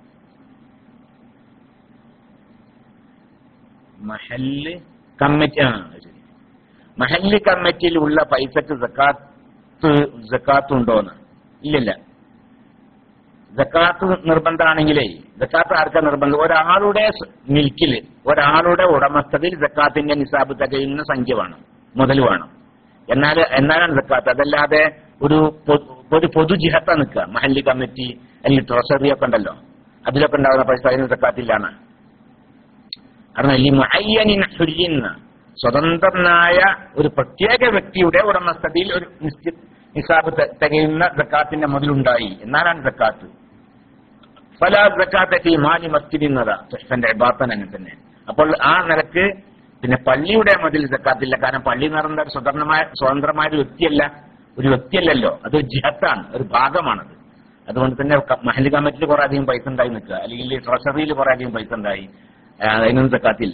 മഹല്ല് കമ്മിറ്റി ആ ശരി മഹല്ല് കമ്മിറ്റിയിലുള്ള പൈസക്ക് സക്കാത്ത് സക്കാത്ത് ഉണ്ടോന്ന് ഇല്ലില്ല സക്കാത്ത് നിർബന്ധമാണെങ്കിലേ സക്കാത്ത് ആർക്കാ നിർബന്ധം ഒരാളുടെ സ് മിൽക്കിൽ ഒരാളുടെ ഉടമസ്ഥതയിൽ സക്കാത്തിന്റെ നിസാബ് തികയുന്ന സംഖ്യ വേണം മുതൽ വേണം എന്നാൽ എന്നാലാണ് സക്കാത്ത് അതല്ലാതെ ഒരു പൊ- ഒരു പൊതുജിഹത്ത നിൽക്കുക മഹല്ലി കമ്മിറ്റി അല്ലെങ്കിൽ ട്രഷറി ഒക്കെ ഉണ്ടല്ലോ അതിലൊക്കെ ഉണ്ടാകുന്ന പൈസ അതിന് സക്കാത്തില്ലാണ് കാരണം ഈ മുഅയ്യനിൻ ഹുരിയുന്ന സ്വതന്ത്രനായ ഒരു പ്രത്യേക വ്യക്തിയുടെ ഉടമസ്ഥതയിൽ ഒരു നിശ്ചി- നിസാബ് ത- തികയുന്ന സക്കാത്തിന്റെ മുതലുണ്ടായി എന്നാലാണ് സക്കാത്ത് പല സക്കാത്തെ മാലി മസ്ജിദിന്നതാ സുഹ്ഫന്റെ ഇബാത്തൻ അങ്ങനെ തന്നെ അപ്പോൾ ആ നിലക്ക് പിന്നെ പള്ളിയുടെ മതിൽ സക്കാത്തില്ല കാരണം പള്ളി എന്ന് പറയുന്നത് ഒരു സ്വതന്ത്രമായ സ്വതന്ത്രമായ ഒരു വ്യക്തിയല്ല ഒരു വ്യക്തിയല്ലല്ലോ അത് ജിഹത്താണ് ഒരു ഭാഗമാണത് അതുകൊണ്ട് തന്നെ ക- മഹല്ല് കമ്മിറ്റിയിൽ കുറെ അധികം പൈസ ഉണ്ടായി നിൽക്കുക അല്ലെങ്കിൽ ട്രഷറിയിൽ കുറെ അധികം പൈസ ഉണ്ടായി ആ, അതിനൊന്നും സക്കാത്തില്ല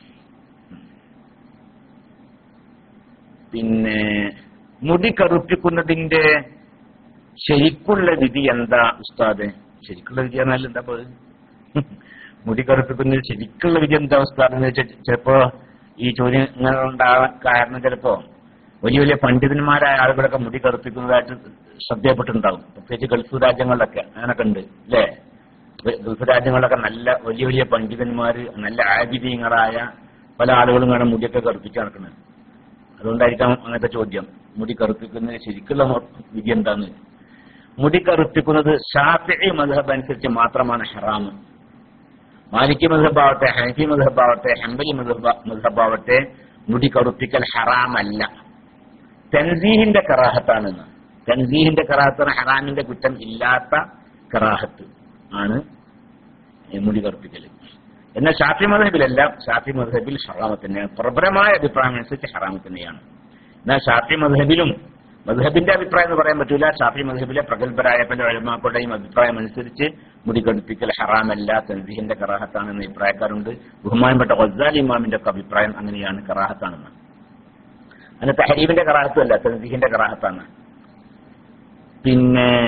പിന്നെ മുടി കറുപ്പിക്കുന്നതിന്റെ ശരിക്കുള്ള വിധി എന്താ ഉസ്താദ് ശരിക്കുള്ള വിധി എന്നാൽ എന്താ ഇപ്പൊ അത്? മുടി കറുപ്പിക്കുന്നതിൽ ശരിക്കുള്ള വിധി എന്താ ഉസ്താദ് എന്ന് വെച്ചാൽ ചിലപ്പോ ഈ ചോദ്യം ഇങ്ങനെ ഉണ്ടാവാൻ കാരണം ചിലപ്പോ വലിയ വലിയ പണ്ഡിതന്മാരായ ആളുകളൊക്കെ മുടി കറുപ്പിക്കുന്നതായിട്ട് ശ്രദ്ധയപ്പെട്ടിട്ടുണ്ടാവും പ്രത്യേകിച്ച് ഗൾഫ് രാജ്യങ്ങളിലൊക്കെ അങ്ങനൊക്കെ ഉണ്ട് അല്ലേ ഗൾഫ് രാജ്യങ്ങളിലൊക്കെ നല്ല വലിയ വലിയ പണ്ഡിതന്മാര് നല്ല ആബിദീങ്ങളായ പല ആളുകളും കാണാൻ മുടിയൊക്കെ കറുപ്പിച്ച് നടക്കുന്നത് അതുകൊണ്ടായിരിക്കാം അങ്ങനത്തെ ചോദ്യം മുടി കറുപ്പിക്കുന്നത് ശരിക്കുള്ള മൊ- വിധി എന്താന്ന് മുടി കറുപ്പിക്കുന്നത് ഷാഫി മധബ് അനുസരിച്ച് മാത്രമാണ് ഹറാം മാലിക്കി മധബാവട്ടെ ഹനഫി മധബാവട്ടെ ഹംബലി മധബാവട്ടെ മുടി കറുപ്പിക്കൽ ഹറാമല്ല തൻസീഹിന്റെ കറാഹത്താണെന്ന് തൻസീഹിന്റെ കറാഹത്താണ് ഹറാമിന്റെ കുറ്റം ഇല്ലാത്ത കറാഹത്ത് ആണ് ഈ മുടി കറുപ്പിക്കൽ എന്നാൽ ഷാഫി മധബിലല്ല ഷാഫി മധബിൽ ഹറാമത്ത് തന്നെയാണ് പ്രബലമായ അഭിപ്രായം അനുസരിച്ച് ഹറാമത്ത് തന്നെയാണ് എന്നാൽ ഷാഫി മധബിലും മധബിന്റെ അഭിപ്രായം എന്ന് പറയാൻ പറ്റില്ല ഷാഫി മധബിലെ പ്രഗത്ഭരായ പല ഒഴമാക്കളുടെയും അഭിപ്രായം അനുസരിച്ച് മുടി കടുപ്പിക്കൽ ഹറാമല്ല തൻസീഹിന്റെ കറാഹത്താണെന്ന് അഭിപ്രായക്കാരുണ്ട് ബഹുമാനപ്പെട്ട ഗസാലി ഇമാമിന്റെ ഒക്കെ അഭിപ്രായം അങ്ങനെയാണ് കറാഹത്താണെന്ന് അതിന് തഹരീബിന്റെ കറാഹത്തും അല്ല തൻസീഹിന്റെ കറാഹത്താണ് പിന്നെ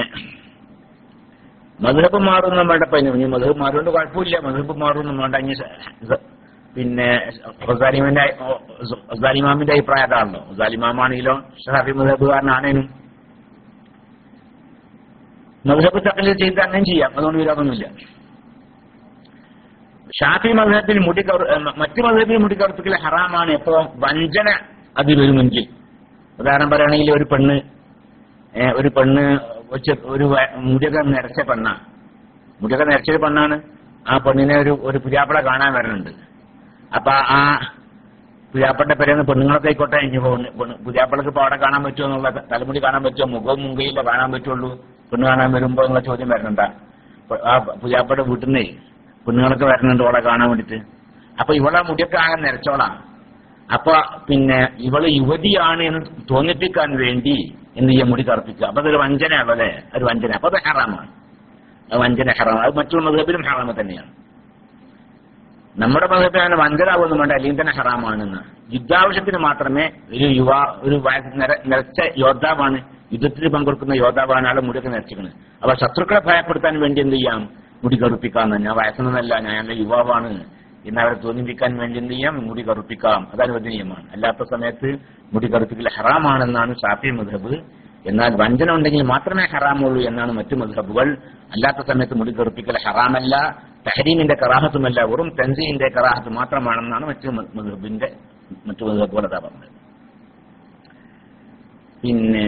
മധുഹബ് മാറുന്ന വേണ്ട പനി ഇനി മധുഹബ് മാറുകൊണ്ട് കുഴപ്പമില്ല മധുഹബ് മാറുന്നു വേണ്ട ഇനി സ- പിന്നെ ഹസാലിമാന്റെ ഹസാലിമാമിന്റെ അഭിപ്രായം അതാണല്ലോ ഹസാലിമാമാണെങ്കിലോ ഷഹാഫി മധുഹബുകാരനാണേനും മധുഹബ് തക്കലിൽ ചെയ്ത് അങ്ങനെ ചെയ്യാം അതുകൊണ്ട് വിരോധമൊന്നുമില്ല ഷാഫി മധുഹബിൽ മുടി കറു ഏഹ് മറ്റു മധുഹബിൽ മുടി കറുപ്പിക്കൽ ഹറാമാണ് എപ്പോ വഞ്ചന അത് വരുമെങ്കിൽ ഉദാഹരണം പറയുകയാണെങ്കിൽ ഒരു പെണ്ണ് ഏഹ് ഒരു പെണ്ണ് വെച്ച് ഒരു വ- മുടിയൊക്കെ നിറച്ച പെണ്ണാ മുടിയൊക്കെ നിറച്ചൊരു പെണ്ണാണ് ആ പെണ്ണിനെ ഒരു ഒരു പുതിയാപ്പള കാണാൻ വരുന്നുണ്ട് അപ്പൊ ആ പുതിയാപ്പളുടെ പേരെന്ന് പെണ്ണുങ്ങളൊക്കെ ആയിക്കോട്ടെ ഇനി പെണ്ണ്- പെണ്ണ് പുതിയാപ്പളക്ക് ഇപ്പൊ അവിടെ കാണാൻ പറ്റുമോ എന്നുള്ള തലമുടി കാണാൻ പറ്റുമോ മുഖവും മുങ്കയില്ല കാണാൻ പറ്റുള്ളൂ പെണ്ണ് കാണാൻ വരുമ്പോ എന്നുള്ള ചോദ്യം വരുന്നുണ്ടാ അപ്പൊ ആ പുതിയാപ്പളുടെ വീട്ടിൽ നിന്നേ പെണ്ണുങ്ങളൊക്കെ വരുന്നുണ്ട് ഓളെ കാണാൻ വേണ്ടിട്ട് അപ്പൊ ഇവളെ മുടിയൊക്കെ ആകെ നിറച്ചോളാം അപ്പൊ പിന്നെ ഇവള് യുവതിയാണ് എന്ന് തോന്നിപ്പിക്കാൻ വേണ്ടി എന്ത് ചെയ്യാൻ മുടി കറുപ്പിക്കുക അപ്പൊ അതൊരു വഞ്ചനയാണല്ലോ അല്ലെ ഒരു വഞ്ചന അപ്പൊ അത് ഹറാമാണ് അത് വഞ്ചന ഹറാമാണ് അത് മറ്റുള്ള മതത്തിലും ഹറാമ തന്നെയാണ് നമ്മുടെ മതത്തിൽ അങ്ങനെ വഞ്ചനാവൊന്നും വേണ്ട അല്ലെങ്കിൽ തന്നെ ഹറാമാണെന്ന് യുദ്ധാവശ്യത്തിന് മാത്രമേ ഒരു യുവ ഒരു വയസ്സ് നിര- നിറച്ച യോദ്ധാവാണ് യുദ്ധത്തിൽ പങ്കെടുക്കുന്ന യോദ്ധാവാണ് ആളെ മുടിയൊക്കെ നിറച്ചിരിക്കുന്നത് അപ്പൊ ശത്രുക്കളെ ഭയപ്പെടുത്താൻ വേണ്ടി എന്ത് ചെയ്യാം മുടി കറുപ്പിക്കാന്ന് ഞാൻ വയസ്സൊന്നുമല്ല ഞാൻ നല്ല യുവാവാണ് എന്ന് അവരെ തോന്നിപ്പിക്കാൻ വേണ്ടി എന്ത് ചെയ്യാം മുടി കറുപ്പിക്കാം അത് അനുവദനീയമാണ് അല്ലാത്ത സമയത്ത് മുടി കറുപ്പിക്കൽ ഹറാമാണെന്നാണ് ഷാഫി മധബ് എന്നാൽ വഞ്ചന ഉണ്ടെങ്കിൽ മാത്രമേ ഹറാമുള്ളൂ എന്നാണ് മറ്റു മധബുകൾ അല്ലാത്ത സമയത്ത് മുടി കറുപ്പിക്കൽ ഹറാമല്ല തഹരീമിന്റെ കറാഹത്തുമല്ല വെറും തൻസീഹിന്റെ കറാഹത്ത് മാത്രമാണെന്നാണ് മറ്റു മധബിന്റെ മറ്റു മധബുകൾ അതാ പറഞ്ഞത് പിന്നെ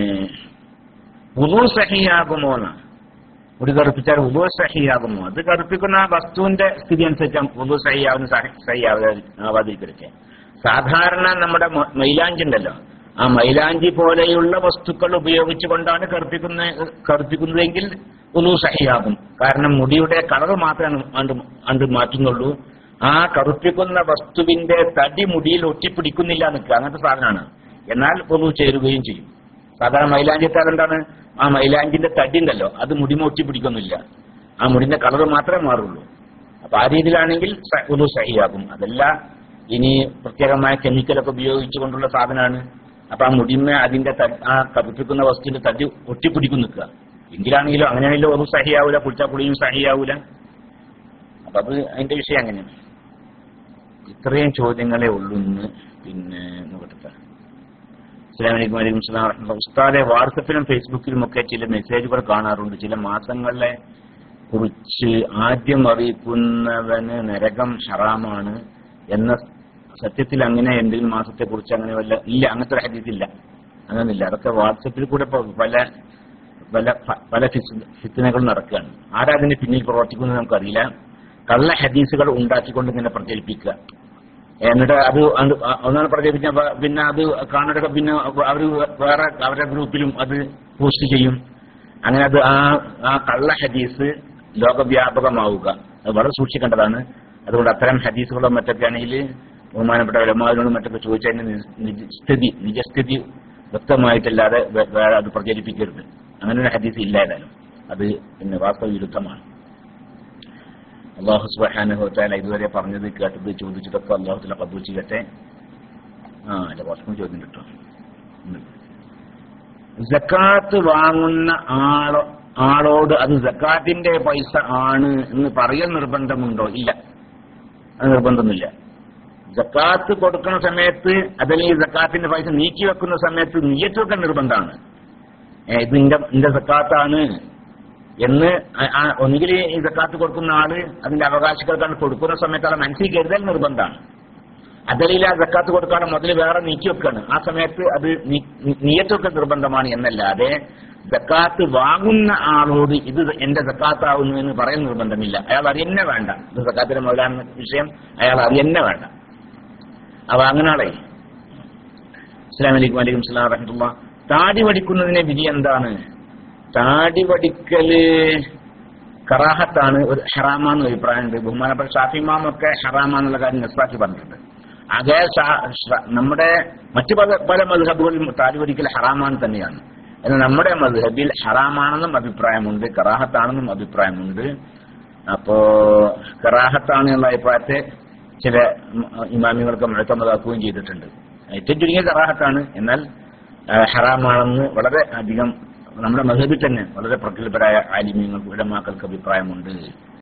ഉദു സഹിയാകുമോ എന്ന് മുടി കറുപ്പിച്ചാൽ ഉദു സഹിയാകുമോ അത് കറുപ്പിക്കുന്ന ആ വസ്തുവിന്റെ സ്ഥിതി അനുസരിച്ച് ഉദു സഹിയാവുന്ന സഹിയാവാതിരിക്കരുത് സാധാരണ നമ്മുടെ മൊ- മൈലാഞ്ചി ഉണ്ടല്ലോ ആ മൈലാഞ്ചി പോലെയുള്ള വസ്തുക്കൾ ഉപയോഗിച്ചുകൊണ്ടാണ് കറുപ്പിക്കുന്ന കറുപ്പിക്കുന്നതെങ്കിൽ ഉദു സഹിയാകും കാരണം മുടിയുടെ കളർ മാത്രമാണ് അണ്ട് അണ്ട് മാറ്റുന്നുള്ളൂ ആ കറുപ്പിക്കുന്ന വസ്തുവിന്റെ തടി മുടിയിൽ ഒട്ടിപ്പിടിക്കുന്നില്ല നിൽക്കുക അങ്ങനത്തെ സാധനമാണ് എന്നാൽ പൊതു ചേരുകയും ചെയ്യും സാധാരണ മൈലാഞ്ചിത്താൽ എന്താണ് ആ മൈലാഞ്ചിന്റെ തടി ഉണ്ടല്ലോ അത് മുടിമ ഒട്ടിപ്പിടിക്കൊന്നുമില്ല ആ മുടിന്റെ കളർ മാത്രമേ മാറുള്ളൂ അപ്പൊ ആ രീതിയിലാണെങ്കിൽ സ- ഉദു സഹിയാകും അതല്ല ഇനി പ്രത്യേകമായ കെമിക്കലൊക്കെ ഉപയോഗിച്ചുകൊണ്ടുള്ള സാധനമാണ് അപ്പൊ ആ മുടിമ അതിന്റെ ത- ആ കറുപ്പിക്കുന്ന വസ്തുവിന്റെ തടി ഒട്ടിപ്പിടിക്കും നിൽക്കുക എങ്കിലാണെങ്കിലോ അങ്ങനെയാണെങ്കിലോ ഒന്നും സഹിയാവൂല കുളിച്ചാ കുളിയും സഹിയാവൂല അപ്പൊ അത് അതിന്റെ വിഷയം അങ്ങനെയാണ് ഇത്രയും ചോദ്യങ്ങളെ ഉള്ളൂ ഇന്ന് പിന്നെ നോക്കട്ടെ അസ്സലാമു അലൈക്കും വലൈക്കും സ്ലാം വറഹ്മത്തുള്ളാഹി. ഉസ്താദെ വാട്സപ്പിലും ഫേസ്ബുക്കിലും ഒക്കെ ചില മെസ്സേജുകൾ കാണാറുണ്ട് ചില മാസങ്ങളെ കുറിച്ച് ആദ്യം അറിയിക്കുന്നവന് നരകം ഹറാമാണ് എന്ന സത്യത്തിൽ അങ്ങനെ എന്തെങ്കിലും മാസത്തെ കുറിച്ച് അങ്ങനെ വല്ല ഇല്ല അങ്ങനത്തെ ഒരു ഹദീസ് ഇല്ല അങ്ങനെയില്ല അതൊക്കെ വാട്സപ്പിൽ കൂടെ ഇപ്പൊ പല പല പല ഫിത്തിനകൾ നടക്കുകയാണ് ആരാ അതിന് പിന്നിൽ പ്രവർത്തിക്കുന്നത് നമുക്കറിയില്ല കള്ള ഹദീസുകൾ ഉണ്ടാക്കിക്കൊണ്ട് ഇങ്ങനെ പ്രചരിപ്പിക്കുക എന്നിട്ട് അത് അത് ഒന്നാണ് പ്രചരിപ്പിച്ച പിന്നെ അത് കാണുന്നതൊക്കെ പിന്നെ അവർ വേറെ അവരുടെ ഗ്രൂപ്പിലും അത് പോസ്റ്റ് ചെയ്യും അങ്ങനെ അത് ആ ആ കള്ള ഹദീസ് ലോകവ്യാപകമാവുക അത് വളരെ സൂക്ഷിക്കേണ്ടതാണ് അതുകൊണ്ട് അത്തരം ഹദീസുകളോ മറ്റൊക്കെ ആണെങ്കിൽ ബഹുമാനപ്പെട്ട വിലമാരോടും മറ്റൊക്കെ ചോദിച്ചതിന്റെ നിജസ്ഥിതി നിജസ്ഥിതി വ്യക്തമായിട്ടല്ലാതെ വേ- വേറെ അത് പ്രചരിപ്പിക്കരുത് അങ്ങനെ ഒരു ഹദീസ് ഇല്ല ഏതായാലും അത് പിന്നെ വാസ്തവ വിരുദ്ധമാണ് അള്ളാഹു സുബ്ഹാനഹു വതആല ഇതുവരെ പറഞ്ഞത് കേട്ടത് ചോദിച്ചതൊക്കെ അള്ളാഹു തല കബൂൽ ചെയ്യട്ടെ ആ അല്ല കുറച്ചും ചോദ്യം കിട്ടും ജക്കാത്ത് വാങ്ങുന്ന ആളോ ആളോട് അത് ജക്കാത്തിന്റെ പൈസ ആണ് എന്ന് പറയൽ നിർബന്ധമുണ്ടോ ഇല്ല അത് നിർബന്ധമൊന്നുമില്ല ജക്കാത്ത് കൊടുക്കുന്ന സമയത്ത് അതല്ലെങ്കിൽ ജക്കാത്തിന്റെ പൈസ നീക്കി വെക്കുന്ന സമയത്ത് നീയത്ത് വെക്കാൻ നിർബന്ധമാണ് ഏ, ഇത് നിന്റെ നിന്റെ സക്കാത്താണ് എന്ന് ആ- ആ ഒന്നുകിൽ ഈ സക്കാത്ത് കൊടുക്കുന്ന ആള് അതിന്റെ അവകാശികൾക്കാണ് കൊടുക്കുന്ന സമയത്ത് ആളെ മനസ്സിൽ കരുതൽ നിർബന്ധമാണ് അതല്ലെങ്കിൽ ആ സക്കാത്ത് കൊടുക്കാതെ മുതൽ വേറെ നീക്കി വെക്കാണ് ആ സമയത്ത് അത് നീ- നീ- നീയത്ത് വെക്കൽ നിർബന്ധമാണ് എന്നല്ലാതെ സക്കാത്ത് വാങ്ങുന്ന ആളോട് ഇത് എന്റെ സക്കാത്താവുന്നു എന്ന് പറയാൻ നിർബന്ധമില്ല അയാൾ അറിയന്നെ വേണ്ട ഇത് സക്കാത്തിന്റെ മുതലാണെന്ന വിഷയം അയാൾ അറിയന്നെ വേണ്ട അപ്പൊ അങ്ങനാളെ അസ്ലാം വലൈക്കും വലൈക്കും സ്ലാം റഹ്മത്തുള്ള താടി വടിക്കുന്നതിനെ വിധി എന്താണ് താടി വടിക്കല് കറാഹത്താണ് ഒരു ഹറാമാന്ന് അഭിപ്രായമുണ്ട് ബഹുമാനപ്പെട്ട ഷാഫിമാമൊക്കെ ഹറാമാന്നുള്ള കാര്യം നസ്സാക്കി പറഞ്ഞിട്ടുണ്ട് അതേ ഷാ- ഷ- നമ്മുടെ മറ്റു പല പല മധുഹബുകളിലും താടി വടിക്കൽ ഹറാമാണ് തന്നെയാണ് എന്നാൽ നമ്മുടെ മധുഹബിൽ ഹറാമാണെന്നും അഭിപ്രായമുണ്ട് കറാഹത്താണെന്നും അഭിപ്രായമുണ്ട് അപ്പോ കറാഹത്താണ് എന്നുള്ള അഭിപ്രായത്തെ ചില ഉം, ഇമാമികൾക്ക് മുഴക്കമതാക്കുകയും ചെയ്തിട്ടുണ്ട് ഏറ്റവും ചുരുങ്ങിയ കറാഹത്താണ് എന്നാൽ ആ, ഹറാമാണെന്ന് വളരെ അധികം നമ്മുടെ മധുബിൽ തന്നെ വളരെ പ്രഗത്ഭരായ ആലിമ്യങ്ങൾക്ക് ഇടമാക്കൾക്ക് അഭിപ്രായമുണ്ട്